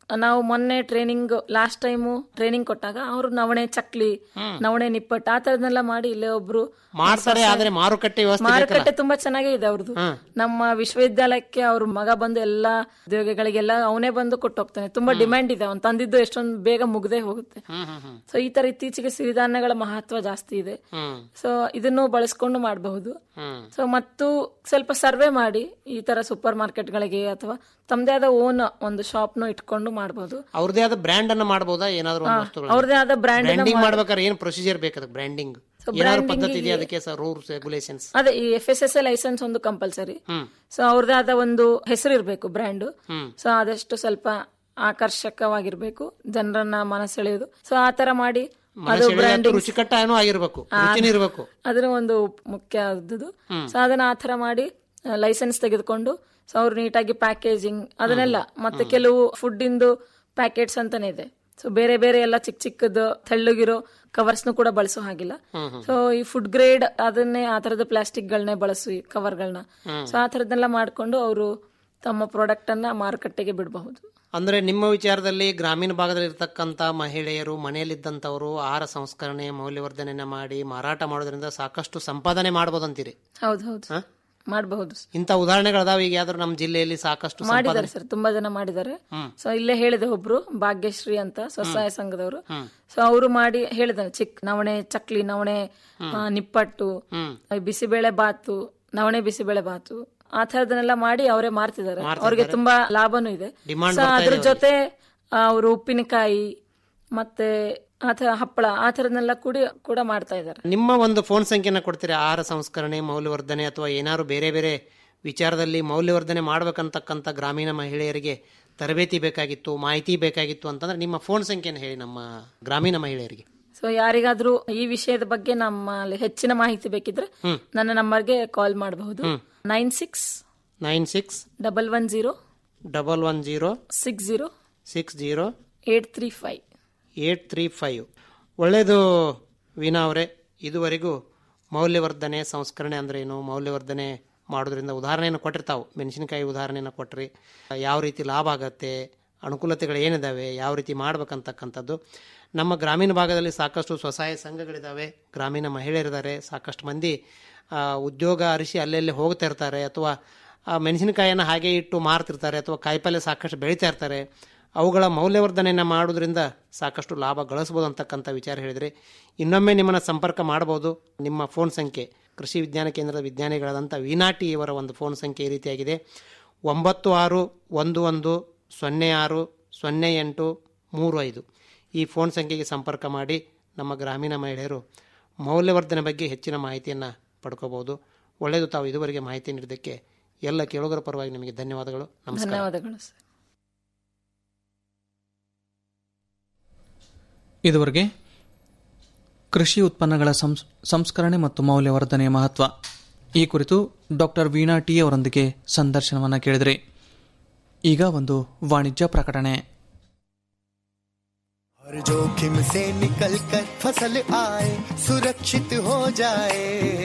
ನಾವು ಮೊನ್ನೆ ಟ್ರೈನಿಂಗ್ ಲಾಸ್ಟ್ ಟೈಮು ಟ್ರೈನಿಂಗ್ ಕೊಟ್ಟಾಗ ಅವರು ನವಣೆ ಚಕ್ಲಿ ನವಣೆ ನಿಪ್ಪಟ್ಟು ಆ ತರದನ್ನೆಲ್ಲ ಮಾಡಿ ಇಲ್ಲೇ ಒಬ್ರು ಮಾಡ್ತಾರೆ ಆದ್ರೆ ಮಾರುಕಟ್ಟೆ ವ್ಯವಸ್ಥೆ ಮಾರುಕಟ್ಟೆ ತುಂಬಾ ಚೆನ್ನಾಗೇ ಇದೆ ಅವ್ರದ್ದು ನಮ್ಮ ವಿಶ್ವವಿದ್ಯಾಲಯಕ್ಕೆ ಅವ್ರ ಮಗ ಬಂದು ಎಲ್ಲಾ ಉದ್ಯೋಗಿಗಳಿಗೆಲ್ಲ ಅವನೇ ಬಂದು ಕೊಟ್ಟು ಹೋಗ್ತಾನೆ ತುಂಬಾ ಡಿಮ್ಯಾಂಡ್ ಇದೆ ಅವ್ನು ತಂದಿದ್ದು ಎಷ್ಟೊಂದು ಬೇಗ ಮುಗ್ದೇ ಹೋಗುತ್ತೆ ಸೊ ಈ ತರ ಇತ್ತೀಚೆಗೆ ಸಿರಿಧಾನ್ಯಗಳ ಮಹತ್ವ ಜಾಸ್ತಿ ಇದೆ ಸೊ ಇದನ್ನು ಬಳಸ್ಕೊಂಡು ಮಾಡಬಹುದು ಸೊ ಮತ್ತು ಸ್ವಲ್ಪ ಸರ್ವೆ ಮಾಡಿ ಈ ತರ ಸೂಪರ್ ಮಾರ್ಕೆಟ್ಗಳಿಗೆ ಅಥವಾ ತಮ್ಮದೇ ಆದ ಓನ್ ಒಂದು ಶಾಪ್ನು ಇಟ್ಕೊಂಡು ಮಾಡಬಹುದು ಅವ್ರದೇ ಆದ ಬ್ರ್ಯಾಂಡ್ ಅನ್ನ ಮಾಡಬಹುದಾ ಏನಾದ್ರು ಒಂದು ವಸ್ತುಗಳು ಅವ್ರದೇ ಆದ ಬ್ರ್ಯಾಂಡ್ ಬ್ರ್ಯಾಂಡಿಂಗ್ ಮಾಡ್ಬೇಕಾದ್ರೆ ಏನ್ ಪ್ರೊಸೀಜರ್ ಬೇಕು ಬ್ರ್ಯಾಂಡಿಂಗ್ ಏನಾದ್ರು ಪದ್ಧತಿ ಇದೆಯಾ ಅದಕ್ಕೆ ಸರ್ ರೂಲ್ಸ್ ರೆಗ್ಯುಲೇಷನ್ಸ್ ಅದೇ ಈ F S S A license ಒಂದು ಕಂಪಲ್ಸರಿ ಸೊ ಅವ್ರದೇ ಆದ ಒಂದು ಹೆಸರು ಇರಬೇಕು ಬ್ರ್ಯಾಂಡ್ ಸೊ ಆದಷ್ಟು ಸ್ವಲ್ಪ ಆಕರ್ಷಕವಾಗಿರ್ಬೇಕು ಜನರನ್ನ ಮನಸೆಳೆಯೋದು ಸೊ ಆ ತರ ಮಾಡಿ ಅದು ಬ್ರ್ಯಾಂಡಿಂಗ್ ರುಚಿಕಟ್ಟ ಏನೋ ಆಗಿರ್ಬೇಕು ರುಚಿನೇ ಇರ್ಬೇಕು ಅದನ್ನ ಒಂದು ಮುಖ್ಯ ಆದದ್ದು ಸೊ ಅದನ್ನ ಆ ತರ ಮಾಡಿ ಲೈಸೆನ್ಸ್ ತೆಗೆದುಕೊಂಡು ಸೊ ಅವ್ರು ನೀಟಾಗಿ ಪ್ಯಾಕೇಜಿಂಗ್ ಅದನ್ನೆಲ್ಲ ಮತ್ತೆ ಕೆಲವು ಫುಡ್ ಇಂದು ಪ್ಯಾಕೆಟ್ಸ್ ಅಂತಾನೆ ಇದೆ ಸೊ ಬೇರೆ ಬೇರೆ ಎಲ್ಲ ಚಿಕ್ಕ ಚಿಕ್ಕದು ತೆಳ್ಳಗಿರೋ ಕವರ್ಸ್ನು ಕೂಡ ಬಳಸೋ ಹಾಗಿಲ್ಲ ಸೊ ಈ ಫುಡ್ ಗ್ರೇಡ್ ಅದನ್ನೇ ಆ ತರದ ಪ್ಲಾಸ್ಟಿಕ್ ಗಳನ್ನೇ ಬಳಸಿ ಕವರ್ಗಳನ್ನ ಸೊ ಆ ತರದನ್ನೆಲ್ಲ ಮಾಡ್ಕೊಂಡು ಅವರು ತಮ್ಮ ಪ್ರಾಡಕ್ಟ್ ಅನ್ನ ಮಾರುಕಟ್ಟೆಗೆ ಬಿಡಬಹುದು ಅಂದ್ರೆ ನಿಮ್ಮ ವಿಚಾರದಲ್ಲಿ ಗ್ರಾಮೀಣ ಭಾಗದಲ್ಲಿ ಇರ್ತಕ್ಕಂತ ಮಹಿಳೆಯರು ಮನೆಯಲ್ಲಿದ್ದಂಥವರು ಆಹಾರ ಸಂಸ್ಕರಣೆ ಮೌಲ್ಯವರ್ಧನೆಯನ್ನ ಮಾಡಿ ಮಾರಾಟ ಮಾಡೋದ್ರಿಂದ ಸಾಕಷ್ಟು ಸಂಪಾದನೆ ಮಾಡ್ಬೋದಂತೀರಿ ಹೌದು ಹೌದು ಮಾಡಬಹುದು ಇಂಥ ಉದಾಹರಣೆಗಳದಾವ ಈಗ ಯಾವ್ದಾದ್ರು ನಮ್ಮ ಜಿಲ್ಲೆಯಲ್ಲಿ ಸಾಕಷ್ಟು ಮಾಡಿದ್ದಾರೆ ಸರ್ ತುಂಬಾ ಜನ ಮಾಡಿದ್ದಾರೆ ಸೊ ಇಲ್ಲೇ ಹೇಳಿದೆ ಒಬ್ರು ಭಾಗ್ಯಶ್ರೀ ಅಂತ ಸ್ವಸಹಾಯ ಸಂಘದವರು ಸೊ ಅವರು ಮಾಡಿ ಹೇಳಿದಾರೆ ಚಿಕ್ಕ ನವಣೆ ಚಕ್ಲಿ ನವಣೆ ಆ, ನಿಪ್ಪಟ್ಟು ಈ ಬಿಸಿಬೇಳೆ ಬಾತು ನವಣೆ ಬಿಸಿಬೇಳೆ ಬಾತು ಆ ತರದನ್ನೆಲ್ಲ ಮಾಡಿ ಅವರೇ ಮಾರ್ತಿದ್ದಾರೆ ಅವ್ರಿಗೆ ತುಂಬಾ ಲಾಭನೂ ಇದೆ Demand ಸೊ ಬರ್ತಾ ಅದ್ರ ಇದೆ ಜೊತೆ ಅವರು ಉಪ್ಪಿನಕಾಯಿ ಮತ್ತೆ ಆ ತರ ಹಪ್ಪಳ ಆ ತರದನ್ನೆಲ್ಲ ಕೂಡಿ ಕೂಡ ಮಾಡ್ತಾ ಇದ್ದಾರೆ ನಿಮ್ಮ ಒಂದು ಫೋನ್ ಸಂಖ್ಯೆನ ಕೊಡ್ತೀರಾ ಆಹಾರ ಸಂಸ್ಕರಣೆ ಮೌಲ್ಯವರ್ಧನೆ ಅಥವಾ ಏನಾದ್ರು ಬೇರೆ ಬೇರೆ ವಿಚಾರದಲ್ಲಿ ಮೌಲ್ಯವರ್ಧನೆ ಮಾಡ್ಬೇಕಂತಕ್ಕಂಥ ಗ್ರಾಮೀಣ ಮಹಿಳೆಯರಿಗೆ ತರಬೇತಿ ಬೇಕಾಗಿತ್ತು ಮಾಹಿತಿ ಬೇಕಾಗಿತ್ತು ಅಂತಂದ್ರೆ ನಿಮ್ಮ ಫೋನ್ ಸಂಖ್ಯೆನ ಹೇಳಿ ನಮ್ಮ ಗ್ರಾಮೀಣ ಮಹಿಳೆಯರಿಗೆ ಸೊ ಯಾರಿಗಾದ್ರೂ ಈ ವಿಷಯದ ಬಗ್ಗೆ ನಮ್ಮಲ್ಲಿ ಹೆಚ್ಚಿನ ಮಾಹಿತಿ ಬೇಕಿದ್ರೆ ನನ್ನ ನಂಬರ್ಗೆ ಕಾಲ್ ಮಾಡಬಹುದು nine six nine six double one zero double one zero six zero six zero eight three five eight three five ಒಳ್ಳೆಯದು ವೀಣಾ ಅವರೇ ಇದುವರೆಗೂ ಮೌಲ್ಯವರ್ಧನೆ ಸಂಸ್ಕರಣೆ ಅಂದ್ರೆ ಏನು ಮೌಲ್ಯವರ್ಧನೆ ಮಾಡೋದ್ರಿಂದ ಉದಾಹರಣೆಯನ್ನು ಕೊಟ್ಟಿರ್ತಾವೆ ಮೆಣಸಿನಕಾಯಿ ಉದಾಹರಣೆಯನ್ನು ಕೊಟ್ರಿ ಯಾವ ರೀತಿ ಲಾಭ ಆಗತ್ತೆ ಅನುಕೂಲತೆಗಳು ಏನಿದಾವೆ ಯಾವ ರೀತಿ ಮಾಡ್ಬೇಕಂತಕ್ಕಂಥದ್ದು ನಮ್ಮ ಗ್ರಾಮೀಣ ಭಾಗದಲ್ಲಿ ಸಾಕಷ್ಟು ಸ್ವಸಹಾಯ ಸಂಘಗಳಿದ್ದಾವೆ ಗ್ರಾಮೀಣ ಮಹಿಳೆಯರಿದ್ದಾರೆ ಸಾಕಷ್ಟು ಮಂದಿ ಆ, ಉದ್ಯೋಗ ಅರಿಸಿ ಅಲ್ಲೆಲ್ಲಿ ಹೋಗ್ತಾ ಇರ್ತಾರೆ ಅಥವಾ ಆ ಮೆಣಸಿನಕಾಯಿಯನ್ನು ಹಾಗೆ ಇಟ್ಟು ಮಾರ್ತಿರ್ತಾರೆ ಅಥವಾ ಕಾಯಿಪಲ್ಯ ಸಾಕಷ್ಟು ಬೆಳೀತಾ ಇರ್ತಾರೆ ಅವುಗಳ ಮೌಲ್ಯವರ್ಧನೆಯನ್ನು ಮಾಡೋದ್ರಿಂದ ಸಾಕಷ್ಟು ಲಾಭ ಗಳಿಸ್ಬೋದು ಅಂತಕ್ಕಂಥ ವಿಚಾರ ಹೇಳಿದರೆ ಇನ್ನೊಮ್ಮೆ ನಿಮ್ಮನ್ನು ಸಂಪರ್ಕ ಮಾಡಬಹುದು ನಿಮ್ಮ ಫೋನ್ ಸಂಖ್ಯೆ ಕೃಷಿ ವಿಜ್ಞಾನ ಕೇಂದ್ರದ ವಿಜ್ಞಾನಿಗಳಾದಂಥ ವಿನಾಟಿ ಇವರ ಒಂದು ಫೋನ್ ಸಂಖ್ಯೆ ಈ ರೀತಿಯಾಗಿದೆ ಒಂಬತ್ತು ಆರು ಒಂದು ಒಂದು ಸೊನ್ನೆ ಆರು ಸೊನ್ನೆ ಎಂಟು ಮೂರು ಐದು ಈ ಫೋನ್ ಸಂಖ್ಯೆಗೆ ಸಂಪರ್ಕ ಮಾಡಿ ನಮ್ಮ ಗ್ರಾಮೀಣ ಮಹಿಳೆಯರು ಮೌಲ್ಯವರ್ಧನೆ ಬಗ್ಗೆ ಹೆಚ್ಚಿನ ಮಾಹಿತಿಯನ್ನು ಪಡ್ಕೋಬಹುದು ಒಳ್ಳೆಯದು ತಾವು ಇದುವರೆಗೆ ಮಾಹಿತಿ ನೀಡಿದ್ದಕ್ಕೆ ಎಲ್ಲ ಕೇಳುಗರ ಪರವಾಗಿ ನಿಮಗೆ ಧನ್ಯವಾದಗಳು ನಮಸ್ಕಾರ ಧನ್ಯವಾದಗಳು ಸರ್ ಇದುವರೆಗೆ ಕೃಷಿ ಉತ್ಪನ್ನಗಳ ಸಂಸ್- ಸಂಸ್ಕರಣೆ ಮತ್ತು ಮೌಲ್ಯವರ್ಧನೆಯ ಮಹತ್ವ ಈ ಕುರಿತು ಡಾಕ್ಟರ್ ವೀಣಾ ಟಿ ಅವರೊಂದಿಗೆ ಸಂದರ್ಶನವನ್ನು ಕೇಳಿದ್ರಿ ಈಗ ಒಂದು ವಾಣಿಜ್ಯ ಪ್ರಕಟಣೆ हर जोखिम से निकल कर फसल आए सुरक्षित हो जाए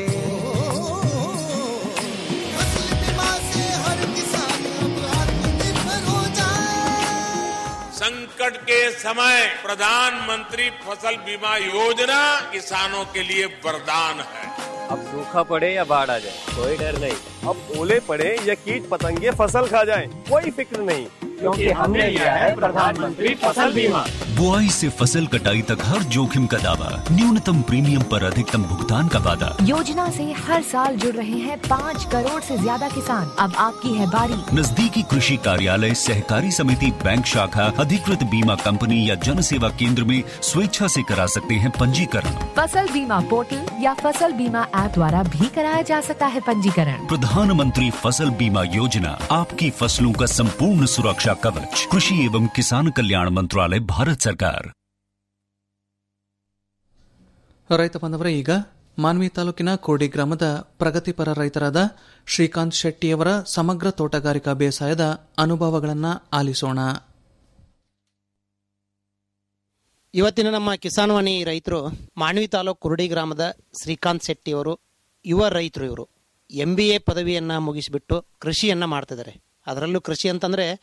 फसल बीमा से हर किसान अब आत्मनिर्भर हो जाए संकट के समय प्रधानमंत्री फसल बीमा योजना किसानों के लिए वरदान है अब सूखा पड़े या बाढ़ आ जाए कोई डर नहीं अब ओले पड़े या कीट पतंगे फसल खा जाए कोई फिक्र नहीं क्योंकि हमने लिया है प्रधानमंत्री फसल बीमा बुआई से फसल कटाई तक हर जोखिम का दावा न्यूनतम प्रीमियम पर अधिकतम भुगतान का वादा योजना से हर साल जुड़ रहे हैं पाँच करोड़ से ज्यादा किसान अब आपकी है बारी नजदीकी कृषि कार्यालय सहकारी समिति बैंक शाखा अधिकृत बीमा कंपनी या जन सेवा केंद्र में स्वेच्छा से करा सकते हैं पंजीकरण फसल बीमा पोर्टल या फसल बीमा ऐप द्वारा भी कराया जा सकता है पंजीकरण प्रधानमंत्री फसल बीमा योजना आपकी फसलों का संपूर्ण सुरक्षा कवच कृषि एवं किसान कल्याण मंत्रालय भारत सरकार ರೈತ ಬಾಂಧವರೇ ಈಗ ಮಾನ್ವಿ ತಾಲೂಕಿನ ಕೋಡಿ ಗ್ರಾಮದ ಪ್ರಗತಿಪರ ರೈತರಾದ ಶ್ರೀಕಾಂತ್ ಶೆಟ್ಟಿಯವರ ಸಮಗ್ರ ತೋಟಗಾರಿಕಾ ಬೇಸಾಯದ ಅನುಭವಗಳನ್ನು ಆಲಿಸೋಣ ಇವತ್ತಿನ ನಮ್ಮ ಕಿಸಾನ್ ವಾಣಿ ರೈತರು ಮಾನ್ವಿ ತಾಲೂಕು ಕುರುಡಿ ಗ್ರಾಮದ ಶ್ರೀಕಾಂತ್ ಶೆಟ್ಟಿ ಅವರು ಯುವ ರೈತರು ಇವರು ಎಂ ಬಿ ಎ ಪದವಿಯನ್ನ ಮುಗಿಸಿಬಿಟ್ಟು ಕೃಷಿಯನ್ನ ಮಾಡ್ತಿದ್ದಾರೆ ಅದರಲ್ಲೂ ಕೃಷಿ ಅಂತಂದ್ರೆ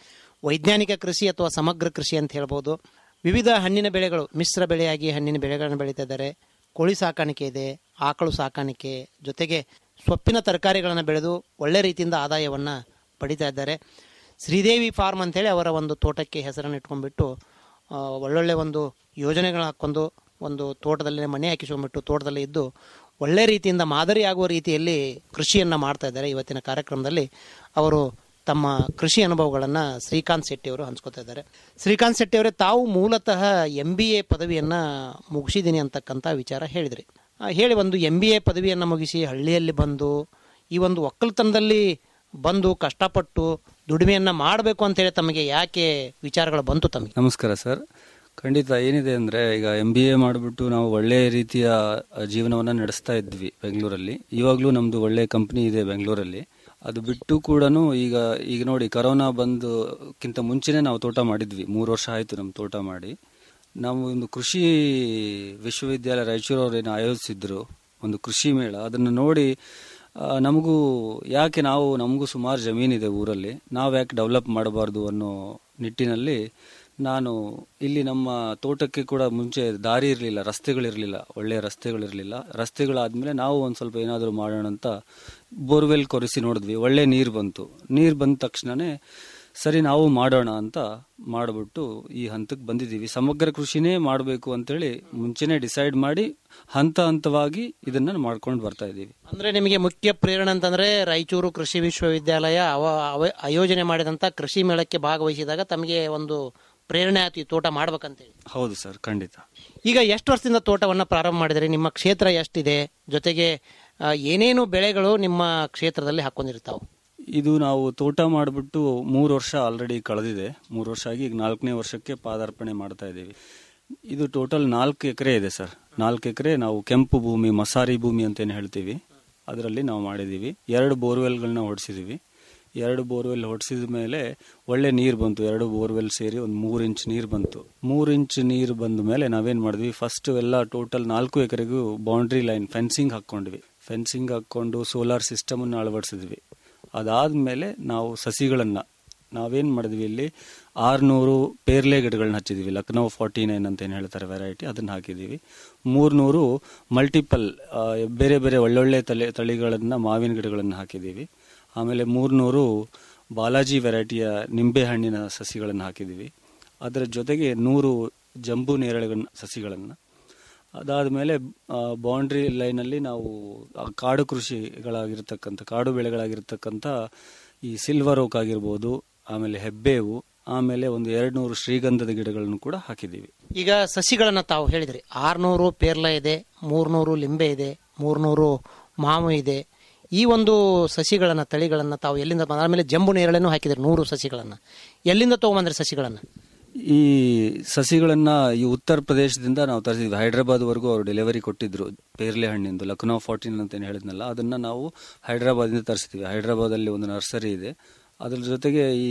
ವೈಜ್ಞಾನಿಕ ಕೃಷಿ ಅಥವಾ ಸಮಗ್ರ ಕೃಷಿ ಅಂತ ಹೇಳ್ಬೋದು ವಿವಿಧ ಹಣ್ಣಿನ ಬೆಳೆಗಳು ಮಿಶ್ರ ಬೆಳೆಯಾಗಿ ಹಣ್ಣಿನ ಬೆಳೆಗಳನ್ನು ಬೆಳೀತಾ ಇದ್ದಾರೆ ಕೋಳಿ ಸಾಕಾಣಿಕೆ ಇದೆ ಆಕಳು ಸಾಕಾಣಿಕೆ ಜೊತೆಗೆ ಸೊಪ್ಪಿನ ತರಕಾರಿಗಳನ್ನು ಬೆಳೆದು ಒಳ್ಳೆ ರೀತಿಯಿಂದ ಆದಾಯವನ್ನು ಪಡಿತಾ ಇದ್ದಾರೆ ಶ್ರೀದೇವಿ ಫಾರ್ಮ್ ಅಂತೇಳಿ ಅವರ ಒಂದು ತೋಟಕ್ಕೆ ಹೆಸರನ್ನು ಇಟ್ಕೊಂಡ್ಬಿಟ್ಟು ಆ, ಒಳ್ಳೊಳ್ಳೆ ಒಂದು ಯೋಜನೆಗಳು ಹಾಕ್ಕೊಂಡು ಒಂದು ತೋಟದಲ್ಲೇ ಮನೆ ಹಾಕಿಸ್ಕೊಂಡ್ಬಿಟ್ಟು ತೋಟದಲ್ಲೇ ಇದ್ದು ಒಳ್ಳೆ ರೀತಿಯಿಂದ ಮಾದರಿಯಾಗುವ ರೀತಿಯಲ್ಲಿ ಕೃಷಿಯನ್ನು ಮಾಡ್ತಾ ಇದ್ದಾರೆ ಇವತ್ತಿನ ಕಾರ್ಯಕ್ರಮದಲ್ಲಿ ಅವರು ತಮ್ಮ ಕೃಷಿ ಅನುಭವಗಳನ್ನು ಶ್ರೀಕಾಂತ್ ಶೆಟ್ಟಿ ಅವರು ಹಂಚ್ಕೋತಾ ಇದ್ದಾರೆ ಶ್ರೀಕಾಂತ್ ಶೆಟ್ಟಿ ಅವರೇ ತಾವು ಮೂಲತಃ ಎಂ ಬಿ ಎ ಪದವಿಯನ್ನು ಮುಗಿಸಿದ್ದೀನಿ ಅಂತಕ್ಕಂಥ ವಿಚಾರ ಹೇಳಿದ್ರಿ ಆ, ಹೇಳಿ ಒಂದು ಎಂ ಬಿ ಎ ಪದವಿಯನ್ನು ಮುಗಿಸಿ ಹಳ್ಳಿಯಲ್ಲಿ ಬಂದು ಈ ಒಂದು ಒಕ್ಕಲ್ತನದಲ್ಲಿ ಬಂದು ಕಷ್ಟಪಟ್ಟು ದುಡಿಮೆಯನ್ನು ಮಾಡಬೇಕು ಅಂತೇಳಿ ತಮಗೆ ಯಾಕೆ ವಿಚಾರಗಳು ಬಂತು ತಮಗೆ ನಮಸ್ಕಾರ ಸರ್ ಖಂಡಿತ ಏನಿದೆ ಅಂದರೆ ಈಗ ಎಂ ಬಿ ಎ ಮಾಡಿಬಿಟ್ಟು ನಾವು ಒಳ್ಳೆಯ ರೀತಿಯ ಜೀವನವನ್ನು ನಡೆಸ್ತಾ ಇದ್ವಿ ಬೆಂಗಳೂರಲ್ಲಿ ಇವಾಗಲೂ ನಮ್ಮದು ಒಳ್ಳೆಯ ಕಂಪ್ನಿ ಇದೆ ಬೆಂಗಳೂರಲ್ಲಿ ಅದು ಬಿಟ್ಟು ಕೂಡ ಈಗ ಈಗ ನೋಡಿ ಕರೋನಾ ಬಂದುಕ್ಕಿಂತ ಮುಂಚೆನೇ ನಾವು ತೋಟ ಮಾಡಿದ್ವಿ ಮೂರು ವರ್ಷ ಆಯಿತು ನಮ್ಮ ತೋಟ ಮಾಡಿ ನಾವು ಒಂದು ಕೃಷಿ ವಿಶ್ವವಿದ್ಯಾಲಯ ರಾಯಚೂರು ಅವರೇನು ಆಯೋಜಿಸಿದ್ರು ಒಂದು ಕೃಷಿ ಮೇಳ ಅದನ್ನು ನೋಡಿ ಆ, ನಮಗೂ ಯಾಕೆ ನಾವು ನಮಗೂ ಸುಮಾರು ಜಮೀನಿದೆ ಊರಲ್ಲಿ ನಾವು ಯಾಕೆ ಡೆವಲಪ್ ಮಾಡಬಾರ್ದು ಅನ್ನೋ ನಿಟ್ಟಿನಲ್ಲಿ ನಾನು ಇಲ್ಲಿ ನಮ್ಮ ತೋಟಕ್ಕೆ ಕೂಡ ಮುಂಚೆ ದಾರಿ ಇರಲಿಲ್ಲ ರಸ್ತೆಗಳಿರಲಿಲ್ಲ ಒಳ್ಳೆಯ ರಸ್ತೆಗಳಿರಲಿಲ್ಲ ರಸ್ತೆಗಳಾದ್ಮೇಲೆ ನಾವು ಒಂದು ಸ್ವಲ್ಪ ಏನಾದರೂ ಮಾಡೋಣ ಅಂತ ಬೋರ್ವೆಲ್ ಕೊರೆಸಿ ನೋಡಿದ್ವಿ ಒಳ್ಳೆ ನೀರು ಬಂತು ನೀರು ಬಂದ ತಕ್ಷಣನೇ ಸರಿ ನಾವು ಮಾಡೋಣ ಅಂತ ಮಾಡಿಬಿಟ್ಟು ಈ ಹಂತಕ್ಕೆ ಬಂದಿದ್ದೀವಿ ಸಮಗ್ರ ಕೃಷಿನೇ ಮಾಡಬೇಕು ಅಂತೇಳಿ ಮುಂಚೆನೇ ಡಿಸೈಡ್ ಮಾಡಿ ಹಂತ ಹಂತವಾಗಿ ಇದನ್ನ ಮಾಡ್ಕೊಂಡು ಬರ್ತಾ ಇದ್ದೀವಿ ಅಂದ್ರೆ ನಿಮಗೆ ಮುಖ್ಯ ಪ್ರೇರಣೆ ಅಂತಂದ್ರೆ ರಾಯಚೂರು ಕೃಷಿ ವಿಶ್ವವಿದ್ಯಾಲಯ ಅವ ಅವ- ಆಯೋಜನೆ ಮಾಡಿದಂತ ಕೃಷಿ ಮೇಳಕ್ಕೆ ಭಾಗವಹಿಸಿದಾಗ ತಮಗೆ ಒಂದು ಪ್ರೇರಣೆ ಆಯ್ತು ಈ ತೋಟ ಮಾಡ್ಬೇಕಂತೇಳಿ ಹೌದು ಸರ್ ಖಂಡಿತ ಈಗ ಎಷ್ಟು ವರ್ಷದಿಂದ ತೋಟವನ್ನು ಪ್ರಾರಂಭ ಮಾಡಿದ್ರಿ ನಿಮ್ಮ ಕ್ಷೇತ್ರ ಎಷ್ಟಿದೆ ಜೊತೆಗೆ ಆ, ಏನೇನು ಬೆಳೆಗಳು ನಿಮ್ಮ ಕ್ಷೇತ್ರದಲ್ಲಿ ಹಾಕೊಂಡಿರ್ತಾವೆ ಇದು ನಾವು ತೋಟ ಮಾಡಿಬಿಟ್ಟು ಮೂರು ವರ್ಷ ಆಲ್ರೆಡಿ ಕಳೆದಿದೆ ಮೂರು ವರ್ಷ ಆಗಿ ಈಗ ನಾಲ್ಕನೇ ವರ್ಷಕ್ಕೆ ಪಾದಾರ್ಪಣೆ ಮಾಡ್ತಾ ಇದ್ದೀವಿ ಇದು ಟೋಟಲ್ ನಾಲ್ಕು ಎಕರೆ ಇದೆ ಸರ್ ನಾಲ್ಕು ಎಕರೆ ನಾವು ಕೆಂಪು ಭೂಮಿ ಮಸಾರಿ ಭೂಮಿ ಅಂತ ಏನು ಹೇಳ್ತೀವಿ ಅದರಲ್ಲಿ ನಾವು ಮಾಡಿದ್ದೀವಿ ಎರಡು ಬೋರ್ವೆಲ್ಗಳನ್ನ ಹೊಡಿಸಿದ್ದೀವಿ ಎರಡು ಬೋರ್ವೆಲ್ ಹೊಡಿಸಿದ ಮೇಲೆ ಒಳ್ಳೆ ನೀರು ಬಂತು ಎರಡು ಬೋರ್ವೆಲ್ ಸೇರಿ ಒಂದು ಮೂರು ಇಂಚ್ ನೀರು ಬಂತು ಮೂರು ಇಂಚ್ ನೀರು ಬಂದ ಮೇಲೆ ನಾವೇನು ಮಾಡಿದ್ವಿ ಫಸ್ಟ್ ಎಲ್ಲ ಟೋಟಲ್ ನಾಲ್ಕು ಎಕರೆಗೂ ಬೌಂಡ್ರಿ ಲೈನ್ ಫೆನ್ಸಿಂಗ್ ಹಾಕ್ಕೊಂಡ್ವಿ ಫೆನ್ಸಿಂಗ್ ಹಾಕ್ಕೊಂಡು ಸೋಲಾರ್ ಸಿಸ್ಟಮನ್ನು ಅಳವಡಿಸಿದ್ವಿ ಅದಾದ್ಮೇಲೆ ನಾವು ಸಸಿಗಳನ್ನು ನಾವೇನು ಮಾಡಿದ್ವಿ ಇಲ್ಲಿ ಆರುನೂರು ಪೇರ್ಲೆ ಗಿಡಗಳನ್ನ ಹಚ್ಚಿದ್ವಿ ಲಕ್ನೋ ಫಾರ್ಟಿ ನೈನ್ ಅಂತ ಏನು ಹೇಳ್ತಾರೆ ವೆರೈಟಿ ಅದನ್ನ ಹಾಕಿದ್ದೀವಿ ಮೂರ್ನೂರು ಮಲ್ಟಿಪಲ್ ಬೇರೆ ಬೇರೆ ಒಳ್ಳೊಳ್ಳೆ ತಲೆ ತಳಿಗಳನ್ನು ಮಾವಿನ ಗಿಡಗಳನ್ನು ಹಾಕಿದ್ದೀವಿ ಆಮೇಲೆ ಮೂರ್ನೂರು ಬಾಲಾಜಿ ವೆರೈಟಿಯ ನಿಂಬೆ ಹಣ್ಣಿನ ಸಸಿಗಳನ್ನು ಹಾಕಿದ್ದೀವಿ ಅದರ ಜೊತೆಗೆ ನೂರು ಜಂಬು ನೇರಳೆಗಳ ಸಸಿಗಳನ್ನು ಅದಾದಮೇಲೆ ಬೌಂಡ್ರಿ ಲೈನಲ್ಲಿ ನಾವು ಆ ಕಾಡು ಕೃಷಿಗಳಾಗಿರ್ತಕ್ಕಂಥ ಕಾಡು ಬೆಳೆಗಳಾಗಿರ್ತಕ್ಕಂಥ ಈ ಸಿಲ್ವರ್ ಓಕ್ ಆಗಿರ್ಬೋದು ಆಮೇಲೆ ಹೆಬ್ಬೇವು ಆಮೇಲೆ ಒಂದು ಎರಡು ನೂರು ಶ್ರೀಗಂಧದ ಗಿಡಗಳನ್ನು ಕೂಡ ಹಾಕಿದ್ದೀವಿ ಈಗ ಸಸಿಗಳನ್ನ ತಾವು ಹೇಳಿದ್ರಿ ಆರ್ನೂರು ಪೇರ್ಲ ಇದೆ ಮೂರ್ನೂರು ಲಿಂಬೆ ಇದೆ ಮೂರ್ನೂರು ಮಾವು ಇದೆ ಈ ಒಂದು ಸಸಿಗಳನ್ನ ತಳಿಗಳನ್ನ ತಾವು ಎಲ್ಲಿಂದ ಬಂದ ಆಮೇಲೆ ಜಂಬು ನೇರಳೆನೂ ಹಾಕಿದ್ರಿ ನೂರು ಸಸಿಗಳನ್ನ ಎಲ್ಲಿಂದ ತಗೊಂಬಂದ್ರಿ ಸಸಿಗಳನ್ನ ಈ ಸಸಿಗಳನ್ನ ಈ ಉತ್ತರ ಪ್ರದೇಶದಿಂದ ನಾವು ತರಿಸಿದ್ವಿ ಹೈದರಾಬಾದ್ವರೆಗೂ ಅವರು ಡೆಲಿವರಿ ಕೊಟ್ಟಿದ್ರು ಪೇರ್ಲೆ ಹಣ್ಣಿಂದು ಲಕ್ನೋ ಫಾರ್ಟಿನ್ ಅಂತ ಏನು ಹೇಳಿದ್ನಲ್ಲ ಅದನ್ನ ನಾವು ಹೈದರಾಬಾದಿಂದ ತರಿಸ್ತೀವಿ ಹೈದರಾಬಾದಲ್ಲಿ ಒಂದು ನರ್ಸರಿ ಇದೆ ಅದ್ರ ಜೊತೆಗೆ ಈ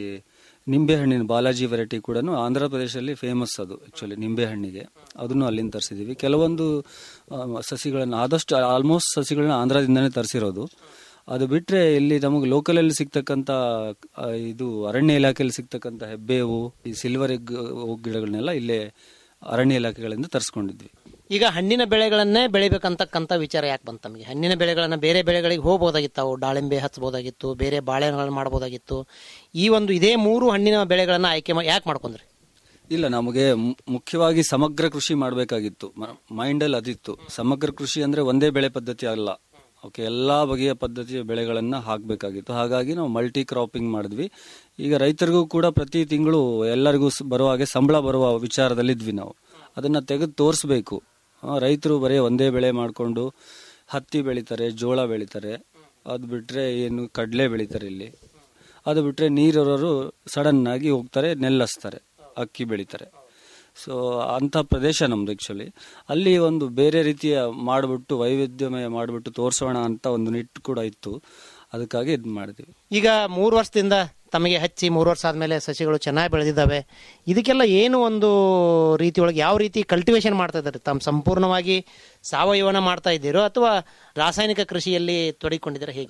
ನಿಂಬೆ ಹಣ್ಣಿನ ಬಾಲಾಜಿ ವೆರೈಟಿ ಕೂಡ ಆಂಧ್ರ ಪ್ರದೇಶದಲ್ಲಿ ಫೇಮಸ್ ಅದು ಆಕ್ಚುಲಿ ನಿಂಬೆ ಹಣ್ಣಿಗೆ ಅದನ್ನು ಅಲ್ಲಿಂದ ತರಿಸಿದ್ದೀವಿ ಕೆಲವೊಂದು ಆ, ಸಸಿಗಳನ್ನು ಆದಷ್ಟು ಆಲ್ಮೋಸ್ಟ್ ಸಸಿಗಳನ್ನ ಆಂಧ್ರದಿಂದನೇ ತರಿಸಿರೋದು ಅದು ಬಿಟ್ರೆ ಇಲ್ಲಿ ನಮಗೆ ಲೋಕಲಲ್ಲಿ ಸಿಗ್ತಕ್ಕಂಥ ಆ, ಇದು ಅರಣ್ಯ ಇಲಾಖೆಯಲ್ಲಿ ಸಿಗ್ತಕ್ಕಂಥ ಹೆಬ್ಬೇವು ಈ ಸಿಲ್ವರ್ ಎಗ್ ಗಿಡಗಳನ್ನೆಲ್ಲ ಇಲ್ಲೇ ಅರಣ್ಯ ಇಲಾಖೆಗಳಿಂದ ತರಿಸ್ಕೊಂಡಿದ್ವಿ ಈಗ ಹಣ್ಣಿನ ಬೆಳೆಗಳನ್ನೇ ಬೆಳಿಬೇಕಂತಕ್ಕಂಥ ವಿಚಾರ ಯಾಕೆ ಬಂತು ತಮಗೆ ಹಣ್ಣಿನ ಬೆಳೆಗಳನ್ನ ಬೇರೆ ಬೆಳೆಗಳಿಗೆ ಹೋಗ್ಬೋದಾಗಿತ್ತು ಅವು ದಾಳಿಂಬೆ ಹಚ್ಬೋದಾಗಿತ್ತು ಬೇರೆ ಬಾಳೆಹಣ್ಣುಗಳನ್ನ ಮಾಡ್ಬೋದಾಗಿತ್ತು ಈ ಒಂದು ಇದೇ ಮೂರು ಹಣ್ಣಿನ ಬೆಳೆಗಳನ್ನ ಆಯ್ಕೆ ಮಾ- ಯಾಕೆ ಮಾಡ್ಕೊಂಡ್ರಿ ಇಲ್ಲ ನಮಗೆ ಮು- ಮುಖ್ಯವಾಗಿ ಸಮಗ್ರ ಕೃಷಿ ಮಾಡಬೇಕಾಗಿತ್ತು ಮೈಂಡಲ್ಲಿ ಅದಿತ್ತು ಸಮಗ್ರ ಕೃಷಿ ಅಂದ್ರೆ ಒಂದೇ ಬೆಳೆ ಪದ್ಧತಿ ಅಲ್ಲ ಓಕೆ ಎಲ್ಲಾ ಬಗೆಯ ಪದ್ಧತಿಯ ಬೆಳೆಗಳನ್ನ ಹಾಕಬೇಕಾಗಿತ್ತು ಹಾಗಾಗಿ ನಾವು ಮಲ್ಟಿ ಕ್ರಾಪಿಂಗ್ ಮಾಡಿದ್ವಿ ಈಗ ರೈತರಿಗೂ ಕೂಡ ಪ್ರತಿ ತಿಂಗಳು ಎಲ್ಲರಿಗೂ ಸ್- ಬರುವ ಹಾಗೆ ಸಂಬಳ ಬರುವ ವಿಚಾರದಲ್ಲಿದ್ವಿ ನಾವು ಅದನ್ನ ತೆಗೆದು ತೋರಿಸ್ಬೇಕು ರೈತರು ಬರೀ ಒಂದೇ ಬೆಳೆ ಮಾಡಿಕೊಂಡು ಹತ್ತಿ ಬೆಳಿತಾರೆ ಜೋಳ ಬೆಳಿತಾರೆ ಅದು ಬಿಟ್ರೆ ಏನು ಕಡಲೆ ಬೆಳಿತಾರೆ ಇಲ್ಲಿ ಅದು ಬಿಟ್ರೆ ನೀರಿರೋರು ಸಡನ್ ಆಗಿ ಹೋಗ್ತಾರೆ ನೆಲ್ಲಸ್ತಾರೆ ಅಕ್ಕಿ ಬೆಳಿತಾರೆ ಸೊ ಅಂಥ ಪ್ರದೇಶ ನಮ್ದು ಆ್ಯಕ್ಚುಲಿ ಅಲ್ಲಿ ಒಂದು ಬೇರೆ ರೀತಿಯ ಮಾಡಿಬಿಟ್ಟು ವೈವಿಧ್ಯಮಯ ಮಾಡಿಬಿಟ್ಟು ತೋರಿಸೋಣ ಅಂತ ಒಂದು ನಿಟ್ಟು ಕೂಡ ಇತ್ತು ಅದಕ್ಕಾಗಿ ಇದು ಮಾಡಿದ್ವಿ ಈಗ ಮೂರು ವರ್ಷದಿಂದ ತಮಗೆ ಹಚ್ಚಿ ಮೂರು ವರ್ಷ ಆದಮೇಲೆ ಸಸಿಗಳು ಚೆನ್ನಾಗಿ ಬೆಳೆದಿದ್ದಾವೆ ಇದಕ್ಕೆಲ್ಲ ಏನು ಒಂದು ರೀತಿ ಒಳಗೆ ಯಾವ ರೀತಿ ಕಲ್ಟಿವೇಶನ್ ಮಾಡ್ತಾ ಇದ್ದಾರೆ ತಮ್ಮ ಸಂಪೂರ್ಣವಾಗಿ ಸಾವಯವನ ಮಾಡ್ತಾ ಇದ್ದೀರೋ ಅಥವಾ ರಾಸಾಯನಿಕ ಕೃಷಿಯಲ್ಲಿ ತೊಡಗಿಕೊಂಡಿದ್ದೀರಾ ಹೇಗೆ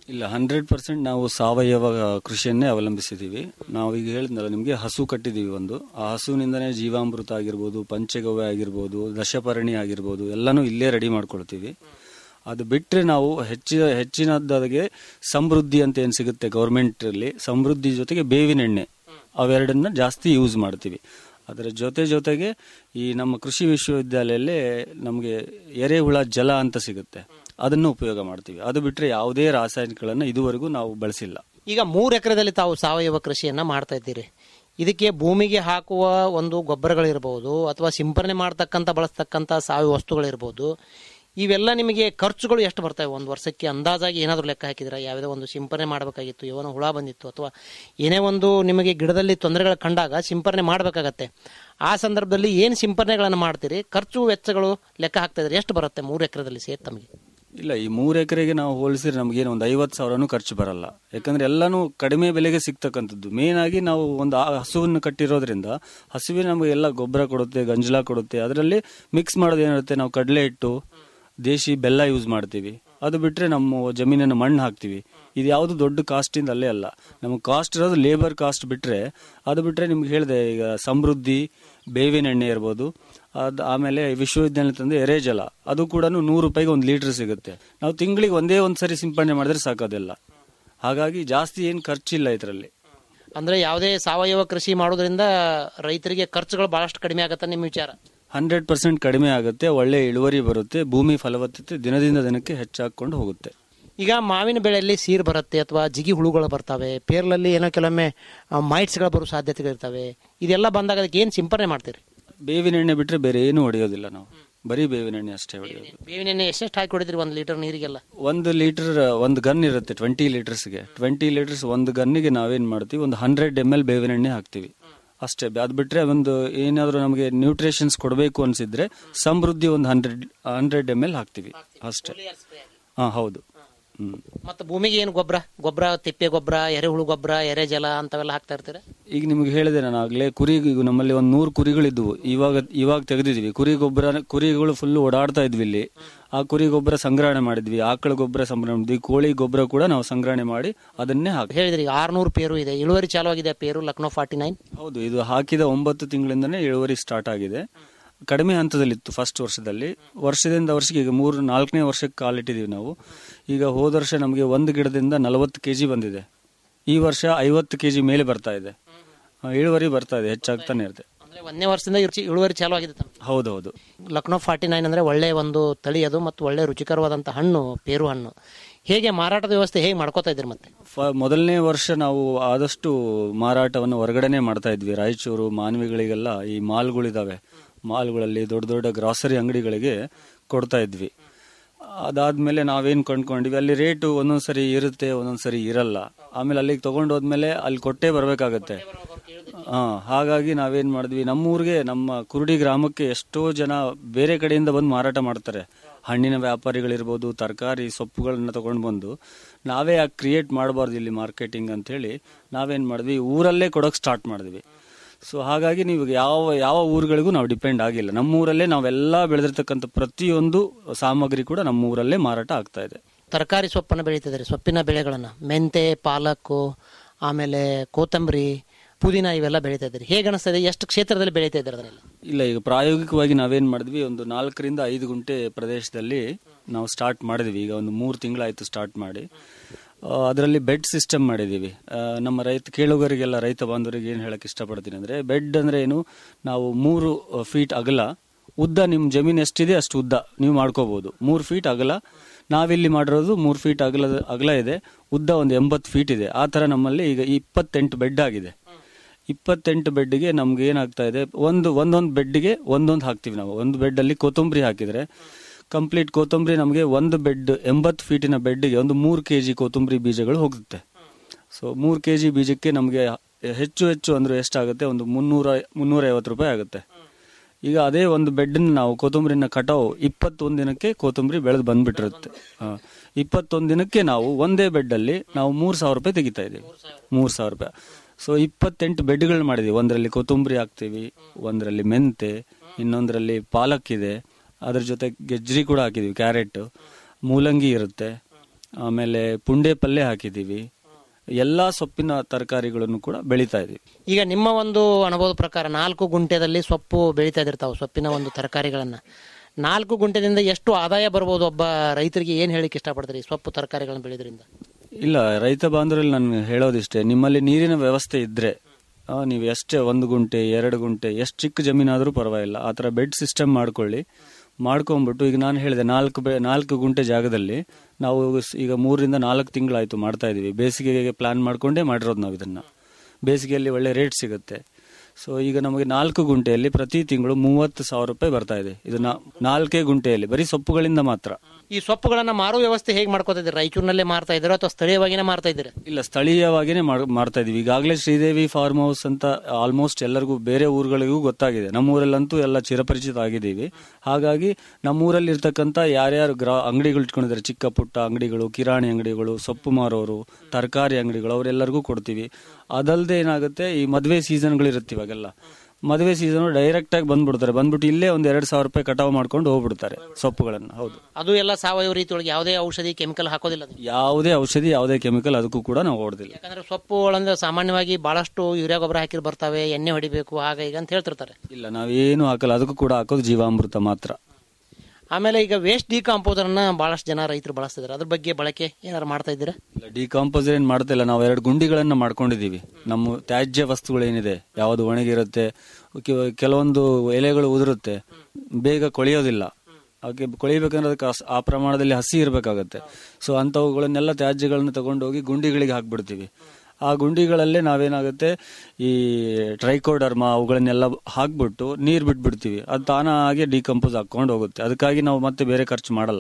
ಇಲ್ಲ ಹಂಡ್ರೆಡ್ ಪರ್ಸೆಂಟ್ ನಾವು ಸಾವಯವ ಕೃಷಿಯನ್ನೇ ಅವಲಂಬಿಸಿದ್ದೀವಿ ನಾವು ಈಗ ಹೇಳಿದ್ನಲ್ಲ ನಿಮಗೆ ಹಸು ಕಟ್ಟಿದ್ದೀವಿ ಒಂದು ಆ ಹಸುವಿನಿಂದನೇ ಜೀವಾಮೃತ ಆಗಿರ್ಬೋದು ಪಂಚಗವ್ಯ ಆಗಿರ್ಬೋದು ದಶಪರ್ಣಿ ಆಗಿರ್ಬೋದು ಎಲ್ಲನೂ ಇಲ್ಲೇ ರೆಡಿ ಮಾಡ್ಕೊಳ್ತೀವಿ ಅದು ಬಿಟ್ಟರೆ ನಾವು ಹೆಚ್ಚಿನ ಹೆಚ್ಚಿನದಾಗೆ ಸಮೃದ್ಧಿ ಅಂತ ಏನು ಸಿಗುತ್ತೆ ಗೌರ್ಮೆಂಟಲ್ಲಿ ಸಮೃದ್ಧಿ ಜೊತೆಗೆ ಬೇವಿನ ಎಣ್ಣೆ ಅವೆರಡನ್ನ ಜಾಸ್ತಿ ಯೂಸ್ ಮಾಡ್ತೀವಿ ಅದರ ಜೊತೆ ಜೊತೆಗೆ ಈ ನಮ್ಮ ಕೃಷಿ ವಿಶ್ವವಿದ್ಯಾಲಯಲ್ಲೇ ನಮಗೆ ಎರೆಹುಳ ಜಲ ಅಂತ ಸಿಗುತ್ತೆ ಅದನ್ನು ಉಪಯೋಗ ಮಾಡ್ತೀವಿ ಅದು ಬಿಟ್ಟರೆ ಯಾವುದೇ ರಾಸಾಯನಿಕಗಳನ್ನು ಇದುವರೆಗೂ ನಾವು ಬಳಸಿಲ್ಲ ಈಗ ಮೂರು ಎಕರೆದಲ್ಲಿ ತಾವು ಸಾವಯವ ಕೃಷಿಯನ್ನ ಮಾಡ್ತಾ ಇದ್ದೀರಿ ಇದಕ್ಕೆ ಭೂಮಿಗೆ ಹಾಕುವ ಒಂದು ಗೊಬ್ಬರಗಳಿರ್ಬೋದು ಅಥವಾ ಸಿಂಪರಣೆ ಮಾಡ್ತಕ್ಕಂಥ ಬಳಸ್ತಕ್ಕಂಥ ಸಾವಯವ ವಸ್ತುಗಳಿರ್ಬೋದು ಇವೆಲ್ಲ ನಿಮಗೆ ಖರ್ಚುಗಳು ಎಷ್ಟು ಬರ್ತವೆ ಒಂದು ವರ್ಷಕ್ಕೆ ಅಂದಾಜಾಗಿ ಏನಾದರೂ ಲೆಕ್ಕ ಹಾಕಿದ್ರೆ ಯಾವುದೋ ಒಂದು ಸಿಂಪರಣೆ ಮಾಡಬೇಕಾಗಿತ್ತು ಏನೋ ಹುಳ ಬಂದಿತ್ತು ಅಥವಾ ಏನೇ ಒಂದು ನಿಮಗೆ ಗಿಡದಲ್ಲಿ ತೊಂದರೆಗಳು ಕಂಡಾಗ ಸಿಂಪರಣೆ ಮಾಡಬೇಕಾಗತ್ತೆ ಆ ಸಂದರ್ಭದಲ್ಲಿ ಏನು ಸಿಂಪರಣೆಗಳನ್ನು ಮಾಡ್ತೀರಿ ಖರ್ಚು ವೆಚ್ಚಗಳು ಲೆಕ್ಕ ಹಾಕ್ತಾ ಇದ್ರೆ ಎಷ್ಟು ಬರುತ್ತೆ ಮೂರು ಎಕರೆದಲ್ಲಿ ಸೇರಿ ತಮಗೆ ಇಲ್ಲ ಈ ಮೂರು ಎಕರೆಗೆ ನಾವು ಹೋಲಿಸಿದ್ರೆ ನಮಗೇನು ಒಂದು ಐವತ್ತು ಸಾವಿರನೂ ಖರ್ಚು ಬರಲ್ಲ ಯಾಕಂದ್ರೆ ಎಲ್ಲಾನು ಕಡಿಮೆ ಬೆಲೆಗೆ ಸಿಗ್ತಕ್ಕಂಥದ್ದು ಮೇನ್ ಆಗಿ ನಾವು ಒಂದು ಆ ಹಸುವನ್ನು ಕಟ್ಟಿರೋದ್ರಿಂದ ಹಸುವಿನ ನಮಗೆ ಎಲ್ಲ ಗೊಬ್ಬರ ಕೊಡುತ್ತೆ ಗಂಜಲ ಕೊಡುತ್ತೆ ಅದರಲ್ಲಿ ಮಿಕ್ಸ್ ಮಾಡೋದು ಏನಿರುತ್ತೆ ನಾವು ಕಡಲೆ ಹಿಟ್ಟು ದೇಶಿ ಬೆಲ್ಲ ಯೂಸ್ ಮಾಡ್ತೀವಿ ಅದು ಬಿಟ್ರೆ ನಮ್ಮ ಜಮೀನಿನ ಮಣ್ಣು ಹಾಕ್ತಿವಿ ಇದು ಯಾವುದು ದೊಡ್ಡ ಕಾಸ್ಟ್ ಇಂದ ಅಲ್ಲೇ ಅಲ್ಲ ನಮಗೆ ಕಾಸ್ಟ್ ಇರೋದು ಲೇಬರ್ ಕಾಸ್ಟ್ ಬಿಟ್ರೆ ಅದು ಬಿಟ್ರೆ ನಿಮ್ಗೆ ಹೇಳಿದೆ ಈಗ ಸಮೃದ್ಧಿ ಬೇವಿನ ಎಣ್ಣೆ ಇರ್ಬೋದು ಅದು ಆಮೇಲೆ ವಿಶ್ವವಿದ್ಯಾಲಯ ತಂದು ಎರೆಜಲ ಅದು ಕೂಡ ನೂರು ರೂಪಾಯಿಗೆ ಒಂದು ಲೀಟರ್ ಸಿಗುತ್ತೆ ನಾವು ತಿಂಗಳಿಗೆ ಒಂದೇ ಒಂದು ಸರಿ ಸಿಂಪಡಣೆ ಮಾಡಿದ್ರೆ ಸಾಕೋದಿಲ್ಲ ಹಾಗಾಗಿ ಜಾಸ್ತಿ ಏನು ಖರ್ಚಿಲ್ಲ ಇದರಲ್ಲಿ ಅಂದ್ರೆ ಯಾವುದೇ ಸಾವಯವ ಕೃಷಿ ಮಾಡೋದ್ರಿಂದ ರೈತರಿಗೆ ಖರ್ಚುಗಳು ಬಹಳಷ್ಟು ಕಡಿಮೆ ಆಗತ್ತೆ ನಿಮ್ಮ ವಿಚಾರ ಹಂಡ್ರೆಡ್ ಪರ್ಸೆಂಟ್ ಕಡಿಮೆ ಆಗುತ್ತೆ ಒಳ್ಳೆ ಇಳುವರಿ ಬರುತ್ತೆ ಭೂಮಿ ಫಲವತ್ತತೆ ದಿನದಿಂದ ದಿನಕ್ಕೆ ಹೆಚ್ಚಾಕೊಂಡು ಹೋಗುತ್ತೆ ಈಗ ಮಾವಿನ ಬೆಳೆಯಲ್ಲಿ ಸೀರ್ ಬರುತ್ತೆ ಅಥವಾ ಜಿಗಿ ಹುಳುಗಳು ಬರ್ತವೆ ಪೇರ್ಲಲ್ಲಿ ಏನೋ ಕೆಲವೊಮ್ಮೆ ಮೈಟ್ಸ್ಗಳು ಬರೋ ಸಾಧ್ಯತೆಗಳಿರ್ತವೆ ಇದೆಲ್ಲ ಬಂದಾಗ ಅದಕ್ಕೆ ಏನು ಸಿಂಪರಣೆ ಮಾಡ್ತೀರಿ ಬೇವಿನ ಎಣ್ಣೆ ಬಿಟ್ರೆ ಬೇರೆ ಏನು ಹೊಡೆಯೋದಿಲ್ಲ ನಾವು ಬರೀ ಬೇವಿನ ಎಣ್ಣೆ ಅಷ್ಟೇ ಹೊಡೆಯೋದು ಬೇವಿನ ಎಣ್ಣೆ ಎಷ್ಟೆಷ್ಟು ಹಾಕಿ ಹೊಡಿತೀರಿ ಒಂದು ಲೀಟರ್ ನೀರಿಗೆಲ್ಲ ಒಂದು ಲೀಟರ್ ಒಂದು ಗನ್ ಇರುತ್ತೆ ಟ್ವೆಂಟಿ ಲೀಟರ್ಸ್ಗೆ ಟ್ವೆಂಟಿ ಲೀಟರ್ಸ್ ಒಂದು ಗನ್ನಿಗೆ ನಾವೇನ್ ಮಾಡ್ತೀವಿ ಒಂದು ಹಂಡ್ರೆಡ್ ಎಮ್ ಎಲ್ ಬೇವಿನ ಎಣ್ಣೆ ಹಾಕ್ತಿವಿ ಅಷ್ಟೇ ಅದು ಬಿಟ್ರೆ ಒಂದು ಏನಾದರೂ ನಮಗೆ ನ್ಯೂಟ್ರಿಷನ್ಸ್ ಕೊಡಬೇಕು ಅನ್ಸಿದ್ರೆ ಸಮೃದ್ಧಿ ಒಂದು ಹಂಡ್ರೆಡ್ ಹಂಡ್ರೆಡ್ ಎಮ್ ಎಲ್ ಹಾಕ್ತಿವಿ ಅಷ್ಟೇ ಹಾ ಹೌದು ಹ್ಮ್ ಮತ್ತೆ ಭೂಮಿಗೆ ಏನು ಗೊಬ್ಬರ ಗೊಬ್ಬರ ತಿಪ್ಪೆ ಗೊಬ್ಬರ ಎರೆಹುಳು ಗೊಬ್ಬರ ಎರೆಜಲ ಅಂತವೆಲ್ಲ ಹಾಕ್ತಾ ಇರ್ತೀರಾ ಈಗ ನಿಮ್ಗೆ ಹೇಳಿದೆ ನಾನು ಆಗ್ಲೇ ಕುರಿ ಈಗ ನಮ್ಮಲ್ಲಿ ಒಂದು ನೂರು ಕುರಿಗಳಿದ್ವು ಇವಾಗ ಇವಾಗ ತೆಗೆದಿದ್ವಿ ಕುರಿ ಗೊಬ್ಬರ ಕುರಿಗಳು ಫುಲ್ ಓಡಾಡ್ತಾ ಇದ್ವಿ ಇಲ್ಲಿ ಆ ಕುರಿ ಗೊಬ್ಬರ ಸಂಗ್ರಹಣೆ ಮಾಡಿದ್ವಿ ಆಕಳ ಗೊಬ್ಬರ ಸಂಗ್ರಹಣೆ ಮಾಡಿದ್ವಿ ಕೋಳಿ ಗೊಬ್ಬರ ಕೂಡ ನಾವು ಸಂಗ್ರಹಣೆ ಮಾಡಿ ಅದನ್ನೇ ಹಾಕಿ ಹೇಳಿದ್ರಿ ಆರ್ನೂರು ಪೇರು ಇದೆ ಇಳುವರಿ ಚಾಲು ಆಗಿದೆ ಪೇರು ಲಕ್ನೋ ಫಾರ್ಟಿ ನೈನ್ ಹೌದು ಇದು ಹಾಕಿದ ಒಂಬತ್ತು ತಿಂಗಳಿಂದನೇ ಇಳುವರಿ ಸ್ಟಾರ್ಟ್ ಆಗಿದೆ ಕಡಿಮೆ ಹಂತದಲ್ಲಿತ್ತು ಫಸ್ಟ್ ವರ್ಷದಲ್ಲಿ ವರ್ಷದಿಂದ ವರ್ಷಕ್ಕೆ ಈಗ ಮೂರು ನಾಲ್ಕನೇ ವರ್ಷಕ್ಕೆ ಕಾಲಿಟ್ಟಿದ್ದೀವಿ ನಾವು ಈಗ ಹೋದ ವರ್ಷ ನಮಗೆ ಒಂದು ಗಿಡದಿಂದ ನಲವತ್ತು ಕೆಜಿ ಬಂದಿದೆ ಈ ವರ್ಷ ಐವತ್ತು ಕೆಜಿ ಮೇಲೆ ಬರ್ತಾ ಇದೆ ಆ, ಇಳುವರಿ ಬರ್ತಾ ಇದೆ ಹೆಚ್ಚಾಗ್ತಾನೆ ಇರುತ್ತೆ ಅಂದ್ರೆ ಒಂದನೇ ವರ್ಷದಿಂದ ಇರ್ಚಿ- ಇಳುವರಿ ಚಾಲು ಆಗಿದೆ ತಮಗೆ ಹೌದೌದು ಲಕ್ನೋ ಫಾರ್ಟಿ ನೈನ್ ಅಂದ್ರೆ ಒಳ್ಳೆ ಒಂದು ತಳಿ ಅದು ಮತ್ತು ಒಳ್ಳೆ ರುಚಿಕರವಾದಂಥ ಹಣ್ಣು ಪೇರು ಹಣ್ಣು ಹೇಗೆ ಮಾರಾಟದ ವ್ಯವಸ್ಥೆ ಹೇಗೆ ಮಾಡ್ಕೋತಾ ಇದ್ದೀರಿ ಮತ್ತೆ ಫ- ಮೊದಲನೇ ವರ್ಷ ನಾವು ಆದಷ್ಟು ಮಾರಾಟವನ್ನು ಹೊರಗಡೆನೆ ಮಾಡ್ತಾ ಇದ್ವಿ ರಾಯಚೂರು ಮಾನವಿಗಳಿಗೆಲ್ಲ ಈ ಮಾಲ್ಗಳಿದಾವೆ ಮಾಲ್ಗಳಲ್ಲಿ ದೊಡ್ಡ ದೊಡ್ಡ ಗ್ರಾಸರಿ ಅಂಗಡಿಗಳಿಗೆ ಕೊಡ್ತಾ ಇದ್ವಿ ಅದಾದ್ಮೇಲೆ ನಾವೇನ್ ಕೊಂಡ್ಕೊಂಡ್ವಿ ಅಲ್ಲಿ ರೇಟು ಒಂದೊಂದ್ಸರಿ ಇರುತ್ತೆ ಒಂದೊಂದ್ಸರಿ ಇರಲ್ಲ ಆಮೇಲೆ ಅಲ್ಲಿಗೆ ತಗೊಂಡು ಹೋದ್ಮೇಲೆ ಅಲ್ಲಿ ಕೊಟ್ಟೇ ಬರ್ಬೇಕಾಗತ್ತೆ ಹಾ ಹಾಗಾಗಿ ನಾವೇನ್ ಮಾಡಿದ್ವಿ ನಮ್ಮೂರಿಗೆ ನಮ್ಮ ಕುರುಡಿ ಗ್ರಾಮಕ್ಕೆ ಎಷ್ಟೋ ಜನ ಬೇರೆ ಕಡೆಯಿಂದ ಬಂದು ಮಾರಾಟ ಮಾಡ್ತಾರೆ ಹಣ್ಣಿನ ವ್ಯಾಪಾರಿಗಳಿರ್ಬೋದು ತರಕಾರಿ ಸೊಪ್ಪುಗಳನ್ನ ತಗೊಂಡು ಬಂದು ನಾವೇ ಯಾಕೆ ಕ್ರಿಯೇಟ್ ಮಾಡಬಾರ್ದು ಇಲ್ಲಿ ಮಾರ್ಕೆಟಿಂಗ್ ಅಂತ ಹೇಳಿ ನಾವೇನ್ ಮಾಡಿದ್ವಿ ಊರಲ್ಲೇ ಕೊಡೋಕೆ ಸ್ಟಾರ್ಟ್ ಮಾಡಿದ್ವಿ ಸೊ ಹಾಗಾಗಿ ನೀವು ಯಾವ ಯಾವ ಊರುಗಳಿಗೂ ನಾವು ಡಿಪೆಂಡ್ ಆಗಿಲ್ಲ ನಮ್ಮ ಊರಲ್ಲೇ ನಾವೆಲ್ಲ ಬೆಳೆದಿರ್ತಕ್ಕಂಥ ಪ್ರತಿಯೊಂದು ಸಾಮಗ್ರಿ ಕೂಡ ನಮ್ಮ ಊರಲ್ಲೇ ಮಾರಾಟ ಆಗ್ತಾ ಇದೆ ತರಕಾರಿ ಸೊಪ್ಪನ್ನು ಬೆಳೀತಿದ್ದಾರೆ ಸೊಪ್ಪಿನ ಬೆಳೆಗಳನ್ನು ಮೆಂತೆ ಪಾಲಕ್ಕು ಆಮೇಲೆ ಕೊತ್ತಂಬರಿ ಪುದೀನ ಇವೆಲ್ಲ ಬೆಳೀತಾ ಇದ್ದಾರೆ ಹೇಗೆ ಅನಿಸ್ತಾ ಇದೆ ಎಷ್ಟು ಕ್ಷೇತ್ರದಲ್ಲಿ ಬೆಳೀತಾ ಇದ್ದಾರೆ ಅದನ್ನೆಲ್ಲ ಇಲ್ಲ ಈಗ ಪ್ರಾಯೋಗಿಕವಾಗಿ ನಾವೇನ್ ಮಾಡಿದ್ವಿ ಒಂದು ನಾಲ್ಕರಿಂದ ಐದು ಗುಂಟೆ ಪ್ರದೇಶದಲ್ಲಿ ನಾವು ಸ್ಟಾರ್ಟ್ ಮಾಡಿದ್ವಿ ಈಗ ಒಂದು ಮೂರು ತಿಂಗಳಾಯ್ತು ಸ್ಟಾರ್ಟ್ ಮಾಡಿ ಅದರಲ್ಲಿ ಬೆಡ್ ಸಿಸ್ಟಮ್ ಮಾಡಿದೀವಿ ಆ, ನಮ್ಮ ರೈತ ಕೇಳುಗರಿಗೆಲ್ಲ ರೈತ ಬಾಂಧವರಿಗೆ ಏನು ಹೇಳಕ್ ಇಷ್ಟಪಡ್ತೀನಿ ಅಂದ್ರೆ ಬೆಡ್ ಅಂದ್ರೆ ಏನು ನಾವು ಮೂರು ಫೀಟ್ ಅಗಲ ಉದ್ದ ನಿಮ್ಮ ಜಮೀನು ಎಷ್ಟಿದೆ ಅಷ್ಟು ಉದ್ದ ನೀವು ಮಾಡ್ಕೋಬಹುದು ಮೂರು ಫೀಟ್ ಅಗಲ ನಾವಿಲ್ಲಿ ಮಾಡಿರೋದು ಮೂರು ಫೀಟ್ ಅಗಲ ಅಗಲ ಇದೆ ಉದ್ದ ಒಂದು ಎಂಬತ್ತು ಫೀಟ್ ಇದೆ ಆ ತರ ನಮ್ಮಲ್ಲಿ ಈಗ ಇಪ್ಪತ್ತೆಂಟು ಬೆಡ್ ಆಗಿದೆ ಇಪ್ಪತ್ತೆಂಟು ಬೆಡ್ಗೆ ನಮ್ಗೆ ಏನಾಗ್ತಾ ಇದೆ ಒಂದು ಒಂದೊಂದು ಬೆಡ್ಗೆ ಒಂದೊಂದು ಹಾಕ್ತಿವಿ ನಾವು ಒಂದು ಬೆಡ್ ಅಲ್ಲಿ ಕೊತ್ತಂಬರಿ ಹಾಕಿದ್ರೆ ಕಂಪ್ಲೀಟ್ ಕೊತ್ತಂಬರಿ ನಮಗೆ ಒಂದು ಬೆಡ್ ಎಂಬತ್ತು ಫೀಟಿನ ಬೆಡ್ಗೆ ಒಂದು ಮೂರು ಕೆ ಜಿ ಕೊತ್ತಂಬರಿ ಬೀಜಗಳು ಹೋಗುತ್ತೆ ಸೊ ಮೂರು ಕೆ ಜಿ ಬೀಜಕ್ಕೆ ನಮಗೆ ಹೆಚ್ಚು ಹೆಚ್ಚು ಅಂದ್ರೆ ಎಷ್ಟಾಗುತ್ತೆ ಒಂದು ಮುನ್ನೂರ ಮುನ್ನೂರ ಐವತ್ತು ರೂಪಾಯಿ ಆಗುತ್ತೆ ಈಗ ಅದೇ ಒಂದು ಬೆಡ್ ನಾವು ಕೊತ್ತಂಬರಿನ ಕಟಾವು ಇಪ್ಪತ್ತೊಂದು ದಿನಕ್ಕೆ ಕೊತ್ತಂಬರಿ ಬೆಳೆದು ಬಂದ್ಬಿಟ್ಟಿರುತ್ತೆ ಹಾ. ಇಪ್ಪತ್ತೊಂದು ದಿನಕ್ಕೆ ನಾವು ಒಂದೇ ಬೆಡ್ ಅಲ್ಲಿ ನಾವು ಮೂರ್ ಸಾವಿರ ರೂಪಾಯಿ ತೆಗಿತಾ ಇದೀವಿ ಮೂರ್ ಸಾವಿರ ರೂಪಾಯಿ ಸೊ ಇಪ್ಪತ್ತೆಂಟು ಬೆಡ್ಗಳು ಮಾಡಿದೀವಿ ಒಂದರಲ್ಲಿ ಕೊತ್ತಂಬರಿ ಹಾಕ್ತೀವಿ ಒಂದರಲ್ಲಿ ಮೆಂತೆ ಇನ್ನೊಂದರಲ್ಲಿ ಪಾಲಕ್ ಇದೆ ಅದ್ರ ಜೊತೆ ಗೆಜ್ರಿ ಕೂಡ ಹಾಕಿದೀವಿ ಕ್ಯಾರೆಟ್ ಮೂಲಂಗಿ ಇರುತ್ತೆ ಆಮೇಲೆ ಪುಂಡೆ ಪಲ್ಯ ಹಾಕಿದ್ದೀವಿ ಎಲ್ಲಾ ಸೊಪ್ಪಿನ ತರಕಾರಿಗಳನ್ನು ಕೂಡ ಬೆಳೀತಾ ಇದೀವಿ ಈಗ ನಿಮ್ಮ ಒಂದು ಅನುಭವದ ಪ್ರಕಾರ ನಾಲ್ಕು ಗುಂಟೆದಲ್ಲಿ ಸೊಪ್ಪು ಬೆಳೀತಾ ಇದಿರ್ತಾವೆ ಸೊಪ್ಪಿನ ಒಂದು ತರಕಾರಿಗಳನ್ನ ನಾಲ್ಕು ಗುಂಟೆದಿಂದ ಎಷ್ಟು ಆದಾಯ ಬರ್ಬೋದು ಒಬ್ಬ ರೈತರಿಗೆ ಏನು ಹೇಳಿಕ್ಕೆ ಇಷ್ಟಪಡ್ತೀರಿ ಸೊಪ್ಪು ತರಕಾರಿಗಳನ್ನು ಬೆಳೆದ್ರಿಂದ ಇಲ್ಲ ರೈತ ಬಾಂಧವರಲ್ಲಿ ನಾನು ಹೇಳೋದಿಷ್ಟೇ ನಿಮ್ಮಲ್ಲಿ ನೀರಿನ ವ್ಯವಸ್ಥೆ ಇದ್ರೆ ಆ, ನೀವು ಎಷ್ಟೇ ಒಂದು ಗುಂಟೆ ಎರಡು ಗುಂಟೆ ಎಷ್ಟು ಚಿಕ್ಕ ಜಮೀನಾದರೂ ಪರವಾಗಿಲ್ಲ ಆ ಥರ ಬೆಡ್ ಸಿಸ್ಟಮ್ ಮಾಡ್ಕೊಳ್ಳಿ ಮಾಡ್ಕೊಂಡ್ಬಿಟ್ಟು ಈಗ ನಾನು ಹೇಳಿದೆ ನಾಲ್ಕು ಬೆ ನಾಲ್ಕು ಗುಂಟೆ ಜಾಗದಲ್ಲಿ ನಾವು ಸ್- ಈಗ ಮೂರರಿಂದ ನಾಲ್ಕು ತಿಂಗಳಾಯ್ತು ಮಾಡ್ತಾ ಇದೀವಿ ಬೇಸಿಗೆಗೆ ಪ್ಲಾನ್ ಮಾಡ್ಕೊಂಡೇ ಮಾಡಿರೋದು ನಾವು ಇದನ್ನ ಬೇಸಿಗೆಯಲ್ಲಿ ಒಳ್ಳೆ ರೇಟ್ ಸಿಗುತ್ತೆ ಸೊ ಈಗ ನಮಗೆ ನಾಲ್ಕು ಗುಂಟೆಯಲ್ಲಿ ಪ್ರತಿ ತಿಂಗಳು ಮೂವತ್ತು ಸಾವಿರ ರೂಪಾಯಿ ಬರ್ತಾ ಇದೆ ಇದು ನಾ- ನಾಲ್ಕೇ ಗುಂಟೆಯಲ್ಲಿ ಬರೀ ಸೊಪ್ಪುಗಳಿಂದ ಮಾತ್ರ ಈ ಸೊಪ್ಪುಗಳನ್ನ ಮಾರೋ ವ್ಯವಸ್ಥೆ ಹೇಗೆ ಮಾಡ್ಕೋತಾ ಇದ್ದೀರಿ ರಾಯಚೂರಿನಲ್ಲೇ ಮಾರ್ತಾ ಇದ್ದೀರಾ ಅಥವಾ ಸ್ಥಳೀಯವಾಗಿನೇ ಮಾರ್ತಾ ಇದ್ದೀರಾ ಇಲ್ಲ ಸ್ಥಳೀಯವಾಗಿನೇ ಮಾಡ್- ಮಾಡ್ತಾ ಇದೀವಿ ಈಗಾಗಲೇ ಶ್ರೀದೇವಿ ಫಾರ್ಮ್ ಹೌಸ್ ಅಂತ ಆಲ್ಮೋಸ್ಟ್ ಎಲ್ಲರಿಗೂ ಬೇರೆ ಊರುಗಳಿಗೂ ಗೊತ್ತಾಗಿದೆ ನಮ್ಮೂರಲ್ಲಂತೂ ಎಲ್ಲ ಚಿರಪರಿಚಿತ ಆಗಿದ್ದೀವಿ ಹಾಗಾಗಿ ನಮ್ಮೂರಲ್ಲಿ ಇರ್ತಕ್ಕಂಥ ಯಾರ್ಯಾರು ಗ್ರಾ ಅಂಗಡಿಗಳು ಇಟ್ಕೊಂಡಿದ್ದಾರೆ ಚಿಕ್ಕ ಪುಟ್ಟ ಅಂಗಡಿಗಳು ಕಿರಾಣಿ ಅಂಗಡಿಗಳು ಸೊಪ್ಪು ಮಾರೋರು ತರಕಾರಿ ಅಂಗಡಿಗಳು ಅವರೆಲ್ಲರಿಗೂ ಕೊಡ್ತೀವಿ ಅದಲ್ಲದೆ ಏನಾಗುತ್ತೆ ಈ ಮದುವೆ ಸೀಸನ್ಗಳು ಇರುತ್ತೆ ಇವಾಗೆಲ್ಲ ಮದುವೆ ಸೀಸನ್ ಡೈರೆಕ್ಟ್ ಆಗಿ ಬಂದ್ಬಿಡ್ತಾರೆ ಬಂದ್ಬಿಟ್ಟು ಇಲ್ಲೇ ಒಂದ್ ಎರಡ್ ಸಾವಿರ ರೂಪಾಯಿ ಕಟಾವು ಮಾಡ್ಕೊಂಡು ಹೋಗ್ಬಿಡ್ತಾರೆ ಸೊಪ್ಪುಗಳನ್ನ ಹೌದು ಅದು ಎಲ್ಲ ಸಾವಯವ ರೀತಿಯೊಳಗೆ ಯಾವುದೇ ಔಷಧಿ ಕೆಮಿಕಲ್ ಹಾಕೋದಿಲ್ಲ ನೀವು. ಯಾವುದೇ ಔಷಧಿ ಯಾವುದೇ ಕೆಮಿಕಲ್ ಅದಕ್ಕೂ ಕೂಡ ನಾವು ಹೊಡೆದಿಲ್ಲ ಯಾಕಂದ್ರೆ ಸೊಪ್ಪುಗಳಂದ್ರೆ ಸಾಮಾನ್ಯವಾಗಿ ಬಹಳಷ್ಟು ಯೂರಿಯಾ ಗೊಬ್ಬರ ಹಾಕಿರ್ ಬರ್ತವೆ ಎಣ್ಣೆ ಹೊಡಿಬೇಕು ಹಾಗ ಈಗ ಅಂತ ಹೇಳ್ತಿರ್ತಾರೆ ಇಲ್ಲ ನಾವೇನು ಹಾಕಲ್ಲ ಅದಕ್ಕೂ ಕೂಡ ಹಾಕೋದು ಜೀವಾಮೃತ ಮಾತ್ರ ಆಮೇಲೆ ಈಗ ವೇಸ್ಟ್ ಡಿಕಾಂಪೋಸರ್ ಅನ್ನ ಬಹಳಷ್ಟು ಜನ ರೈತರು ಬಳಸ್ತಿದ್ದಾರೆ ಅದ್ರ ಬಗ್ಗೆ ಬಳಕೆ ಏನಾರು ಮಾಡ್ತಾ ಇದ್ದೀರಾ ಡಿಕಾಂಪೋಸ್ ಏನ್ ಮಾಡ್ತಾ ಇಲ್ಲ ನಾವು ಎರಡು ಗುಂಡಿಗಳನ್ನ ಮಾಡ್ಕೊಂಡಿದೀವಿ ನಮ್ಮ ತ್ಯಾಜ್ಯ ವಸ್ತುಗಳೇನಿದೆ ಯಾವುದು ಒಣಗಿರುತ್ತೆ ಕೆ- ಕೆಲವೊಂದು ಎಲೆಗಳು ಉದುರುತ್ತೆ ಬೇಗ ಕೊಳೆಯೋದಿಲ್ಲ ಅವಕ್ಕೆ ಕೊಳಿಬೇಕಂದ್ರೆ ಅದಕ್ಕೆ ಅಸ್- ಆ ಪ್ರಮಾಣದಲ್ಲಿ ಹಸಿ ಇರಬೇಕಾಗತ್ತೆ ಸೊ ಅಂಥವುಗಳನ್ನೆಲ್ಲ ತ್ಯಾಜ್ಯಗಳನ್ನ ತಗೊಂಡೋಗಿ ಗುಂಡಿಗಳಿಗೆ ಹಾಕ್ಬಿಡ್ತೀವಿ ಆ ಗುಂಡಿಗಳಲ್ಲೇ ನಾವೇನಾಗುತ್ತೆ ಈ ಟ್ರೈಕೋಡರ್ಮ ಅವುಗಳನ್ನೆಲ್ಲ ಹಾಕ್ಬಿಟ್ಟು ನೀರು ಬಿಟ್ಬಿಡ್ತೀವಿ ಅದು ತಾನಾಗೆ ಡಿಕಂಪೋಸ್ ಹಾಕೊಂಡು ಹೋಗುತ್ತೆ ಅದಕ್ಕಾಗಿ ನಾವು ಮತ್ತೆ ಬೇರೆ ಖರ್ಚು ಮಾಡಲ್ಲ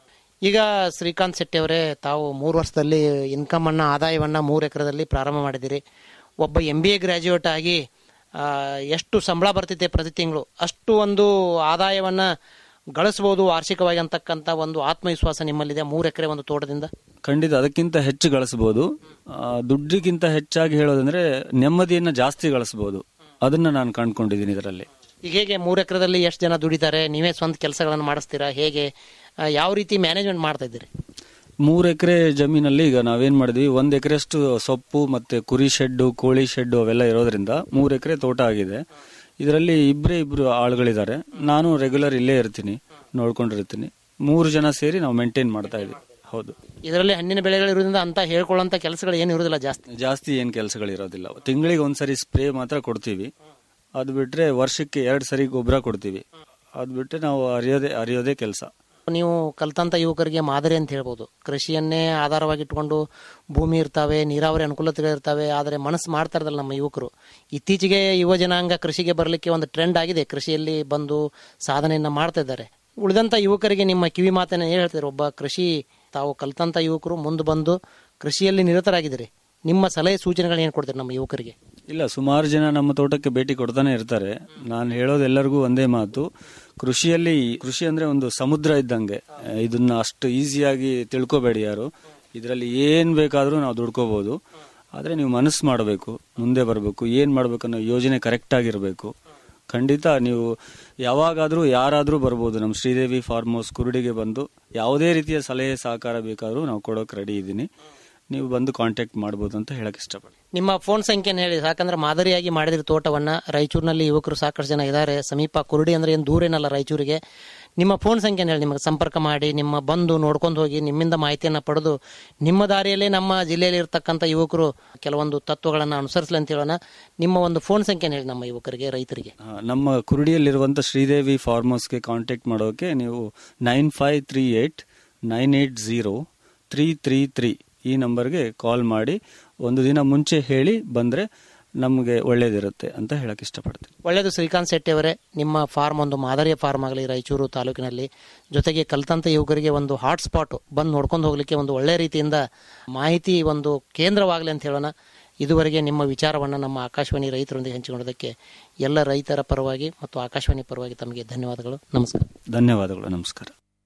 ಈಗ ಶ್ರೀಕಾಂತ್ ಶೆಟ್ಟಿ ಅವರೇ ತಾವು ಮೂರು ವರ್ಷದಲ್ಲಿ ಇನ್ಕಮ್ ಅನ್ನ ಆದಾಯವನ್ನ ಮೂರು ಎಕರೆದಲ್ಲಿ ಪ್ರಾರಂಭ ಮಾಡಿದಿರಿ ಒಬ್ಬ ಎಂ ಬಿ ಎ ಗ್ರಾಜ್ಯುಯೇಟ್ ಆಗಿ ಆ, ಎಷ್ಟು ಸಂಬಳ ಬರ್ತಿದೆ ಪ್ರತಿ ತಿಂಗಳು ಅಷ್ಟು ಒಂದು ಆದಾಯವನ್ನ ಗಳಿಸಬಹುದು ವಾರ್ಷಿಕವಾಗಿ ಅಂತಕ್ಕಂಥ ಒಂದು ಆತ್ಮವಿಶ್ವಾಸ ನಿಮ್ಮಲ್ಲಿದೆ ಮೂರು ಎಕರೆ ಒಂದು ತೋಟದಿಂದ ಖಂಡಿತ ಅದಕ್ಕಿಂತ ಹೆಚ್ಚು ಗಳಿಸಬಹುದು ಆ, ದುಡ್ಡಿಗಿಂತ ಹೆಚ್ಚಾಗಿ ಹೇಳೋದಂದ್ರೆ ನೆಮ್ಮದಿಯನ್ನ ಜಾಸ್ತಿ ಗಳಿಸಬಹುದು ಅದನ್ನ ನಾನು ಕಂಡ್ಕೊಂಡಿದ್ದೀನಿ ಇದರಲ್ಲಿ ಈಗ ಹೇಗೆ ಮೂರು ಎಕರೆದಲ್ಲಿ ಎಷ್ಟು ಜನ ದುಡಿತಾರೆ ನೀವೇ ಸ್ವಂತ ಕೆಲಸಗಳನ್ನು ಮಾಡಿಸ್ತೀರಾ ಹೇಗೆ ಆ, ಯಾವ ರೀತಿ ಮ್ಯಾನೇಜ್ಮೆಂಟ್ ಮಾಡ್ತಾ ಇದ್ದೀರಿ ಮೂರು ಎಕರೆ ಜಮೀನಲ್ಲಿ ಈಗ ನಾವೇನ್ ಮಾಡಿದ್ವಿ ಒಂದ್ ಎಕರೆಷ್ಟು ಸೊಪ್ಪು ಮತ್ತೆ ಕುರಿ ಶೆಡ್ಡು ಕೋಳಿ ಶೆಡ್ಡು ಅವೆಲ್ಲ ಇರೋದ್ರಿಂದ ಮೂರು ಎಕರೆ ತೋಟ ಆಗಿದೆ ಇದರಲ್ಲಿ ಇಬ್ಬರೇ ಇಬ್ರು ಆಳುಗಳಿದ್ದಾರೆ ನಾನು ರೆಗ್ಯುಲರ್ ಇಲ್ಲೇ ಇರ್ತೀನಿ ನೋಡ್ಕೊಂಡಿರ್ತೀನಿ ಮೂರು ಜನ ಸೇರಿ ನಾವು ಮೇಂಟೈನ್ ಮಾಡ್ತಾ ಇದೀವಿ ಹೌದು ಇದರಲ್ಲಿ ಹಣ್ಣಿನ ಬೆಳೆಗಳಿರೋದ್ರಿಂದ ಅಂತ ಹೇಳ್ಕೊಳ್ಳೋಂಥ ಕೆಲಸಗಳು ಏನು ಇರೋದಿಲ್ಲ ಜಾಸ್ತಿ ಜಾಸ್ತಿ ಏನ್ ಕೆಲಸಗಳಿರೋದಿಲ್ಲ ತಿಂಗಳಿಗೆ ಒಂದ್ಸರಿ ಸ್ಪ್ರೇ ಮಾತ್ರ ಕೊಡ್ತೀವಿ ಅದು ಬಿಟ್ರೆ ವರ್ಷಕ್ಕೆ ಎರಡ್ ಸರಿ ಗೊಬ್ಬರ ಕೊಡ್ತೀವಿ ಅದು ಬಿಟ್ರೆ ನಾವು ಅರಿಯೋದೇ ಅರಿಯೋದೇ ಕೆಲಸ ನೀವು ಕಲ್ತಂತ ಯುವಕರಿಗೆ ಮಾದರಿ ಅಂತ ಹೇಳ್ಬೋದು ಕೃಷಿಯನ್ನೇ ಆಧಾರವಾಗಿ ಇಟ್ಕೊಂಡು ಭೂಮಿ ಇರ್ತಾವೆ ನೀರಾವರಿ ಅನುಕೂಲತೆಗಳಿರ್ತವೆ ಆದರೆ ಮನಸ್ಸು ಮಾಡ್ತಾ ಇರದಲ್ಲ ನಮ್ಮ ಯುವಕರು ಇತ್ತೀಚೆಗೆ ಯುವ ಜನಾಂಗ ಕೃಷಿಗೆ ಬರಲಿಕ್ಕೆ ಒಂದು ಟ್ರೆಂಡ್ ಆಗಿದೆ ಕೃಷಿಯಲ್ಲಿ ಬಂದು ಸಾಧನೆಯನ್ನ ಮಾಡ್ತಾ ಇದ್ದಾರೆ ಉಳಿದಂತ ಯುವಕರಿಗೆ ನಿಮ್ಮ ಕಿವಿ ಮಾತನ್ನ ಏನ್ ಹೇಳ್ತೀರಿ ಒಬ್ಬ ಕೃಷಿ ತಾವು ಕಲ್ತಂತ ಯುವಕರು ಮುಂದೆ ಬಂದು ಕೃಷಿಯಲ್ಲಿ ನಿರತರಾಗಿದ್ದೀರಿ ನಿಮ್ಮ ಸಲಹೆ ಸೂಚನೆಗಳು ಏನು ಕೊಡ್ತೀರಿ ನಮ್ಮ ಯುವಕರಿಗೆ ಇಲ್ಲ ಸುಮಾರು ಜನ ನಮ್ಮ ತೋಟಕ್ಕೆ ಭೇಟಿ ಕೊಡ್ತಾನೆ ಇರ್ತಾರೆ ನಾನು ಹೇಳೋದು ಎಲ್ಲರಿಗೂ ಒಂದೇ ಮಾತು ಕೃಷಿಯಲ್ಲಿ ಕೃಷಿ ಅಂದ್ರೆ ಒಂದು ಸಮುದ್ರ ಇದ್ದಂಗೆ ಅಹ್, ಇದನ್ನ ಅಷ್ಟು ಈಸಿಯಾಗಿ ತಿಳ್ಕೊಬೇಡಿ ಯಾರು ಇದರಲ್ಲಿ ಏನ್ ಬೇಕಾದ್ರೂ ನಾವು ದುಡ್ಕೋಬಹುದು ಆದ್ರೆ ನೀವು ಮನಸ್ಸು ಮಾಡಬೇಕು ಮುಂದೆ ಬರಬೇಕು ಏನ್ ಮಾಡ್ಬೇಕನ್ನೋ ಯೋಜನೆ ಕರೆಕ್ಟ್ ಆಗಿರಬೇಕು ಖಂಡಿತ ನೀವು ಯಾವಾಗಾದ್ರೂ ಯಾರಾದ್ರೂ ಬರ್ಬೋದು ನಮ್ಮ ಶ್ರೀದೇವಿ ಫಾರ್ಮ್ ಹೌಸ್ ಕುರುಡಿಗೆ ಬಂದು ಯಾವುದೇ ರೀತಿಯ ಸಲಹೆ ಸಹಕಾರ ಬೇಕಾದ್ರೂ ನಾವು ಕೊಡೋಕೆ ರೆಡಿ ಇದ್ದೀನಿ ನೀವು ಬಂದು ಕಾಂಟ್ಯಾಕ್ಟ್ ಮಾಡ್ಬೋದು ಅಂತ ಹೇಳಕ್ ಇಷ್ಟಪಡ್ತೀನಿ ನಿಮ್ಮ ಫೋನ್ ಸಂಖ್ಯೆನ ಹೇಳಿ ಯಾಕಂದ್ರೆ ಮಾದರಿಯಾಗಿ ಮಾಡಿದಿರಿ ತೋಟವನ್ನ ರಾಯಚೂರಿನಲ್ಲಿ ಯುವಕರು ಸಾಕಷ್ಟು ಜನ ಇದ್ದಾರೆ ಸಮೀಪ ಕುರುಡಿ ಅಂದ್ರೆ ಏನು ದೂರ ಏನಲ್ಲ ರಾಯಚೂರಿಗೆ ನಿಮ್ಮ ಫೋನ್ ಸಂಖ್ಯೆನ ಹೇಳಿ ನಿಮಗೆ ಸಂಪರ್ಕ ಮಾಡಿ ನಿಮ್ಮ ಬಂದು ನೋಡ್ಕೊಂಡು ಹೋಗಿ ನಿಮ್ಮಿಂದ ಮಾಹಿತಿಯನ್ನ ಪಡೆದು ನಿಮ್ಮ ದಾರಿಯಲ್ಲೇ ನಮ್ಮ ಜಿಲ್ಲೆಯಲ್ಲಿ ಇರ್ತಕ್ಕಂಥ ಯುವಕರು ಕೆಲವೊಂದು ತತ್ವಗಳನ್ನು ಅನುಸರಿಸಲಿ ಅಂತ ಹೇಳೋಣ ನಿಮ್ಮ ಒಂದು ಫೋನ್ ಸಂಖ್ಯೆನ ಹೇಳಿ ನಮ್ಮ ಯುವಕರಿಗೆ ರೈತರಿಗೆ ಆ, ನಮ್ಮ ಕುರುಡಿಯಲ್ಲಿರುವಂಥ ಶ್ರೀದೇವಿ ಫಾರ್ಮ್ ಹೌಸ್ಗೆ ಕಾಂಟ್ಯಾಕ್ಟ್ ಮಾಡೋಕೆ ನೀವು nine five three eight nine eight zero three three three ಈ ನಂಬರ್ಗೆ ಕಾಲ್ ಮಾಡಿ ಒಂದು ದಿನ ಮುಂಚೆ ಹೇಳಿ ಬಂದರೆ ನಮಗೆ ಒಳ್ಳೇದಿರುತ್ತೆ ಅಂತ ಹೇಳಕ್ ಇಷ್ಟಪಡ್ತೀನಿ ಒಳ್ಳೆಯದು ಶ್ರೀಕಾಂತ್ ಶೆಟ್ಟಿ ಅವರೇ ನಿಮ್ಮ ಫಾರ್ಮ್ ಒಂದು ಮಾದರಿಯ ಫಾರ್ಮ್ ಆಗಲಿ ರಾಯಚೂರು ತಾಲೂಕಿನಲ್ಲಿ ಜೊತೆಗೆ ಕಲ್ತಂತ ಯುವಕರಿಗೆ ಒಂದು ಹಾಟ್ ಸ್ಪಾಟ್ ಬಂದು ನೋಡ್ಕೊಂಡು ಹೋಗ್ಲಿಕ್ಕೆ ಒಂದು ಒಳ್ಳೆಯ ರೀತಿಯಿಂದ ಮಾಹಿತಿ ಒಂದು ಕೇಂದ್ರವಾಗಲಿ ಅಂತ ಹೇಳೋಣ ಇದುವರೆಗೆ ನಿಮ್ಮ ವಿಚಾರವನ್ನು ನಮ್ಮ ಆಕಾಶವಾಣಿ ರೈತರೊಂದಿಗೆ ಹಂಚಿಕೊಳ್ಳೋದಕ್ಕೆ ಎಲ್ಲ ರೈತರ ಪರವಾಗಿ ಮತ್ತು ಆಕಾಶವಾಣಿ ಪರವಾಗಿ ತಮಗೆ ಧನ್ಯವಾದಗಳು ನಮಸ್ಕಾರ ಧನ್ಯವಾದಗಳು ನಮಸ್ಕಾರ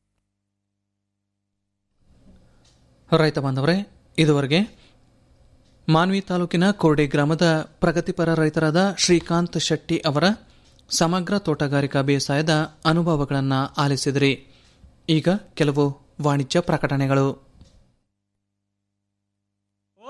ರೈತ ಬಾಂಧವರೇ ಇದುವರೆಗೆ ಮಾನ್ವಿ ತಾಲೂಕಿನ ಕೋರ್ಡೆ ಗ್ರಾಮದ ಪ್ರಗತಿಪರ ರೈತರಾದ ಶ್ರೀಕಾಂತ್ ಶೆಟ್ಟಿ ಅವರ ಸಮಗ್ರ ತೋಟಗಾರಿಕಾ ಬೇಸಾಯದ ಅನುಭವಗಳನ್ನು ಆಲಿಸಿದ್ರಿ ಈಗ ಕೆಲವು ವಾಣಿಜ್ಯ ಪ್ರಕಟಣೆಗಳು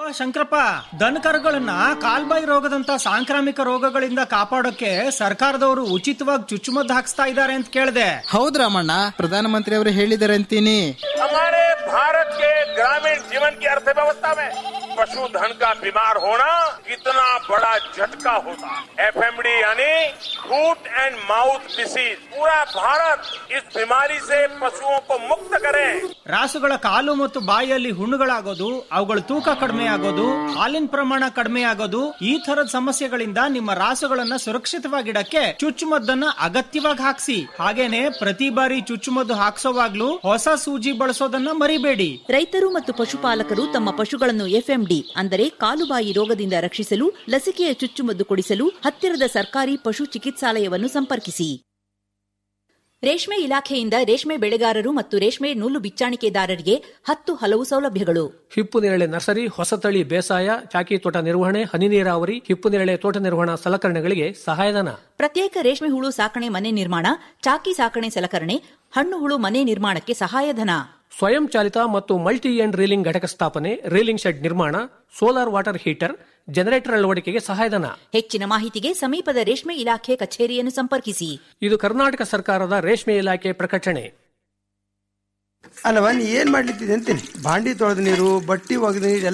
ಶಂಕರಪ್ಪ ದನಕರುಗಳನ್ನ ಕಾಲ್ಬಾಯಿ ರೋಗದಂತ ಸಾಂಕ್ರಾಮಿಕ ರೋಗಗಳಿಂದ ಕಾಪಾಡೋಕೆ ಸರ್ಕಾರದವರು ಉಚಿತವಾಗಿ ಚುಚ್ಚುಮದ್ದು ಹಾಕ್ಸ್ತಾ ಇದ್ದಾರೆ ಅಂತ ಕೇಳಿದೆ ಹೌದ್ ರಾಮಣ್ಣ ಪ್ರಧಾನಮಂತ್ರಿ ಅವರು ಹೇಳಿದ್ದಾರೆ ಅಂತೀನಿ हमारे भारत के ग्रामीण जीवन की अर्थव्यवस्था में पशुधन का बीमार होना कितना बड़ा झटका होता है एफएमडी यानी फूट एंड माउथ डिसीज पूरा भारत इस बीमारी से पशुओं को मुक्त करे ರಾಸುಗಳ ಕಾಲು ಮತ್ತು ಬಾಯಿಯಲ್ಲಿ ಹುಣ್ಣುಗಳಾಗೋದು ಅವುಗಳ ತೂಕ ಕಡಿಮೆ ಆಗೋದು ಹಾಲಿನ ಪ್ರಮಾಣ ಕಡಿಮೆ ಆಗೋದು ಈ ತರದ ಸಮಸ್ಯೆಗಳಿಂದ ನಿಮ್ಮ ರಾಸುಗಳನ್ನ ಸುರಕ್ಷಿತವಾಗಿಡಕ್ಕೆ ಚುಚ್ಚುಮದ್ದನ್ನ ಅಗತ್ಯವಾಗಿ ಹಾಕ್ಸಿ ಹಾಗೇನೆ ಪ್ರತಿ ಬಾರಿ ಚುಚ್ಚುಮದ್ದು ಹಾಕ್ಸೋವಾಗ್ಲೂ ಹೊಸ ಸೂಜಿ ಬಳಸೋದನ್ನ ಮರಿಬೇಡಿ ರೈತರು ಮತ್ತು ಪಶುಪಾಲಕರು ತಮ್ಮ ಪಶುಗಳನ್ನು ಎಫ್ಎಂಡಿ ಅಂದರೆ ಕಾಲುಬಾಯಿ ರೋಗದಿಂದ ರಕ್ಷಿಸಲು ಲಸಿಕೆಯ ಚುಚ್ಚುಮದ್ದು ಕೊಡಿಸಲು ಹತ್ತಿರದ ಸರ್ಕಾರಿ ಪಶು ಚಿಕಿತ್ಸಾಲಯವನ್ನು ಸಂಪರ್ಕಿಸಿ ರೇಷ್ಮೆ ಇಲಾಖೆಯಿಂದ ರೇಷ್ಮೆ ಬೆಳೆಗಾರರು ಮತ್ತು ರೇಷ್ಮೆ ನೂಲು ಬಿಚ್ಚಾಣಿಕೆದಾರರಿಗೆ ಹತ್ತು ಹಲವು ಸೌಲಭ್ಯಗಳು ಹಿಪ್ಪು ನೇರಳೆ ನರ್ಸರಿ ಹೊಸತಳಿ ಬೇಸಾಯ ಚಾಕಿ ತೋಟ ನಿರ್ವಹಣೆ ಹನಿ ನೀರಾವರಿ ಹಿಪ್ಪು ನೇರಳೆ ತೋಟ ನಿರ್ವಹಣಾ ಸಲಕರಣೆಗಳಿಗೆ ಸಹಾಯಧನ ಪ್ರತ್ಯೇಕ ರೇಷ್ಮೆ ಹುಳು ಸಾಕಣೆ ಮನೆ ನಿರ್ಮಾಣ ಚಾಕಿ ಸಾಕಣೆ ಸಲಕರಣೆ ಹಣ್ಣು ಹುಳು ಮನೆ ನಿರ್ಮಾಣಕ್ಕೆ ಸಹಾಯಧನ ಸ್ವಯಂ ಚಾಲಿತ ಮತ್ತು ಮಲ್ಟಿ ಎಂಡ್ ರೀಲಿಂಗ್ ಘಟಕ ಸ್ಥಾಪನೆ ರೀಲಿಂಗ್ ಶೆಡ್ ನಿರ್ಮಾಣ ಸೋಲಾರ್ ವಾಟರ್ ಹೀಟರ್ ಜನರೇಟರ್ ಅಳವಡಿಕೆಗೆ ಸಹಾಯಧನ ಹೆಚ್ಚಿನ ಮಾಹಿತಿಗೆ ಸಮೀಪದ ರೇಷ್ಮೆ ಇಲಾಖೆ ಕಚೇರಿಯನ್ನು ಸಂಪರ್ಕಿಸಿ ಇದು ಕರ್ನಾಟಕ ಸರ್ಕಾರದ ರೇಷ್ಮೆ ಇಲಾಖೆ ಪ್ರಕಟಣೆ ಅಲ್ಲವ ನೀ ಏನ್ ಮಾಡ್ಲಿತ್ತಿದೆ ಅಂತೀನಿ ಬಾಂಡಿ ತೊಳೆದ ನೀರು ಬಟ್ಟಿ ಒಗೆದ ನೀರು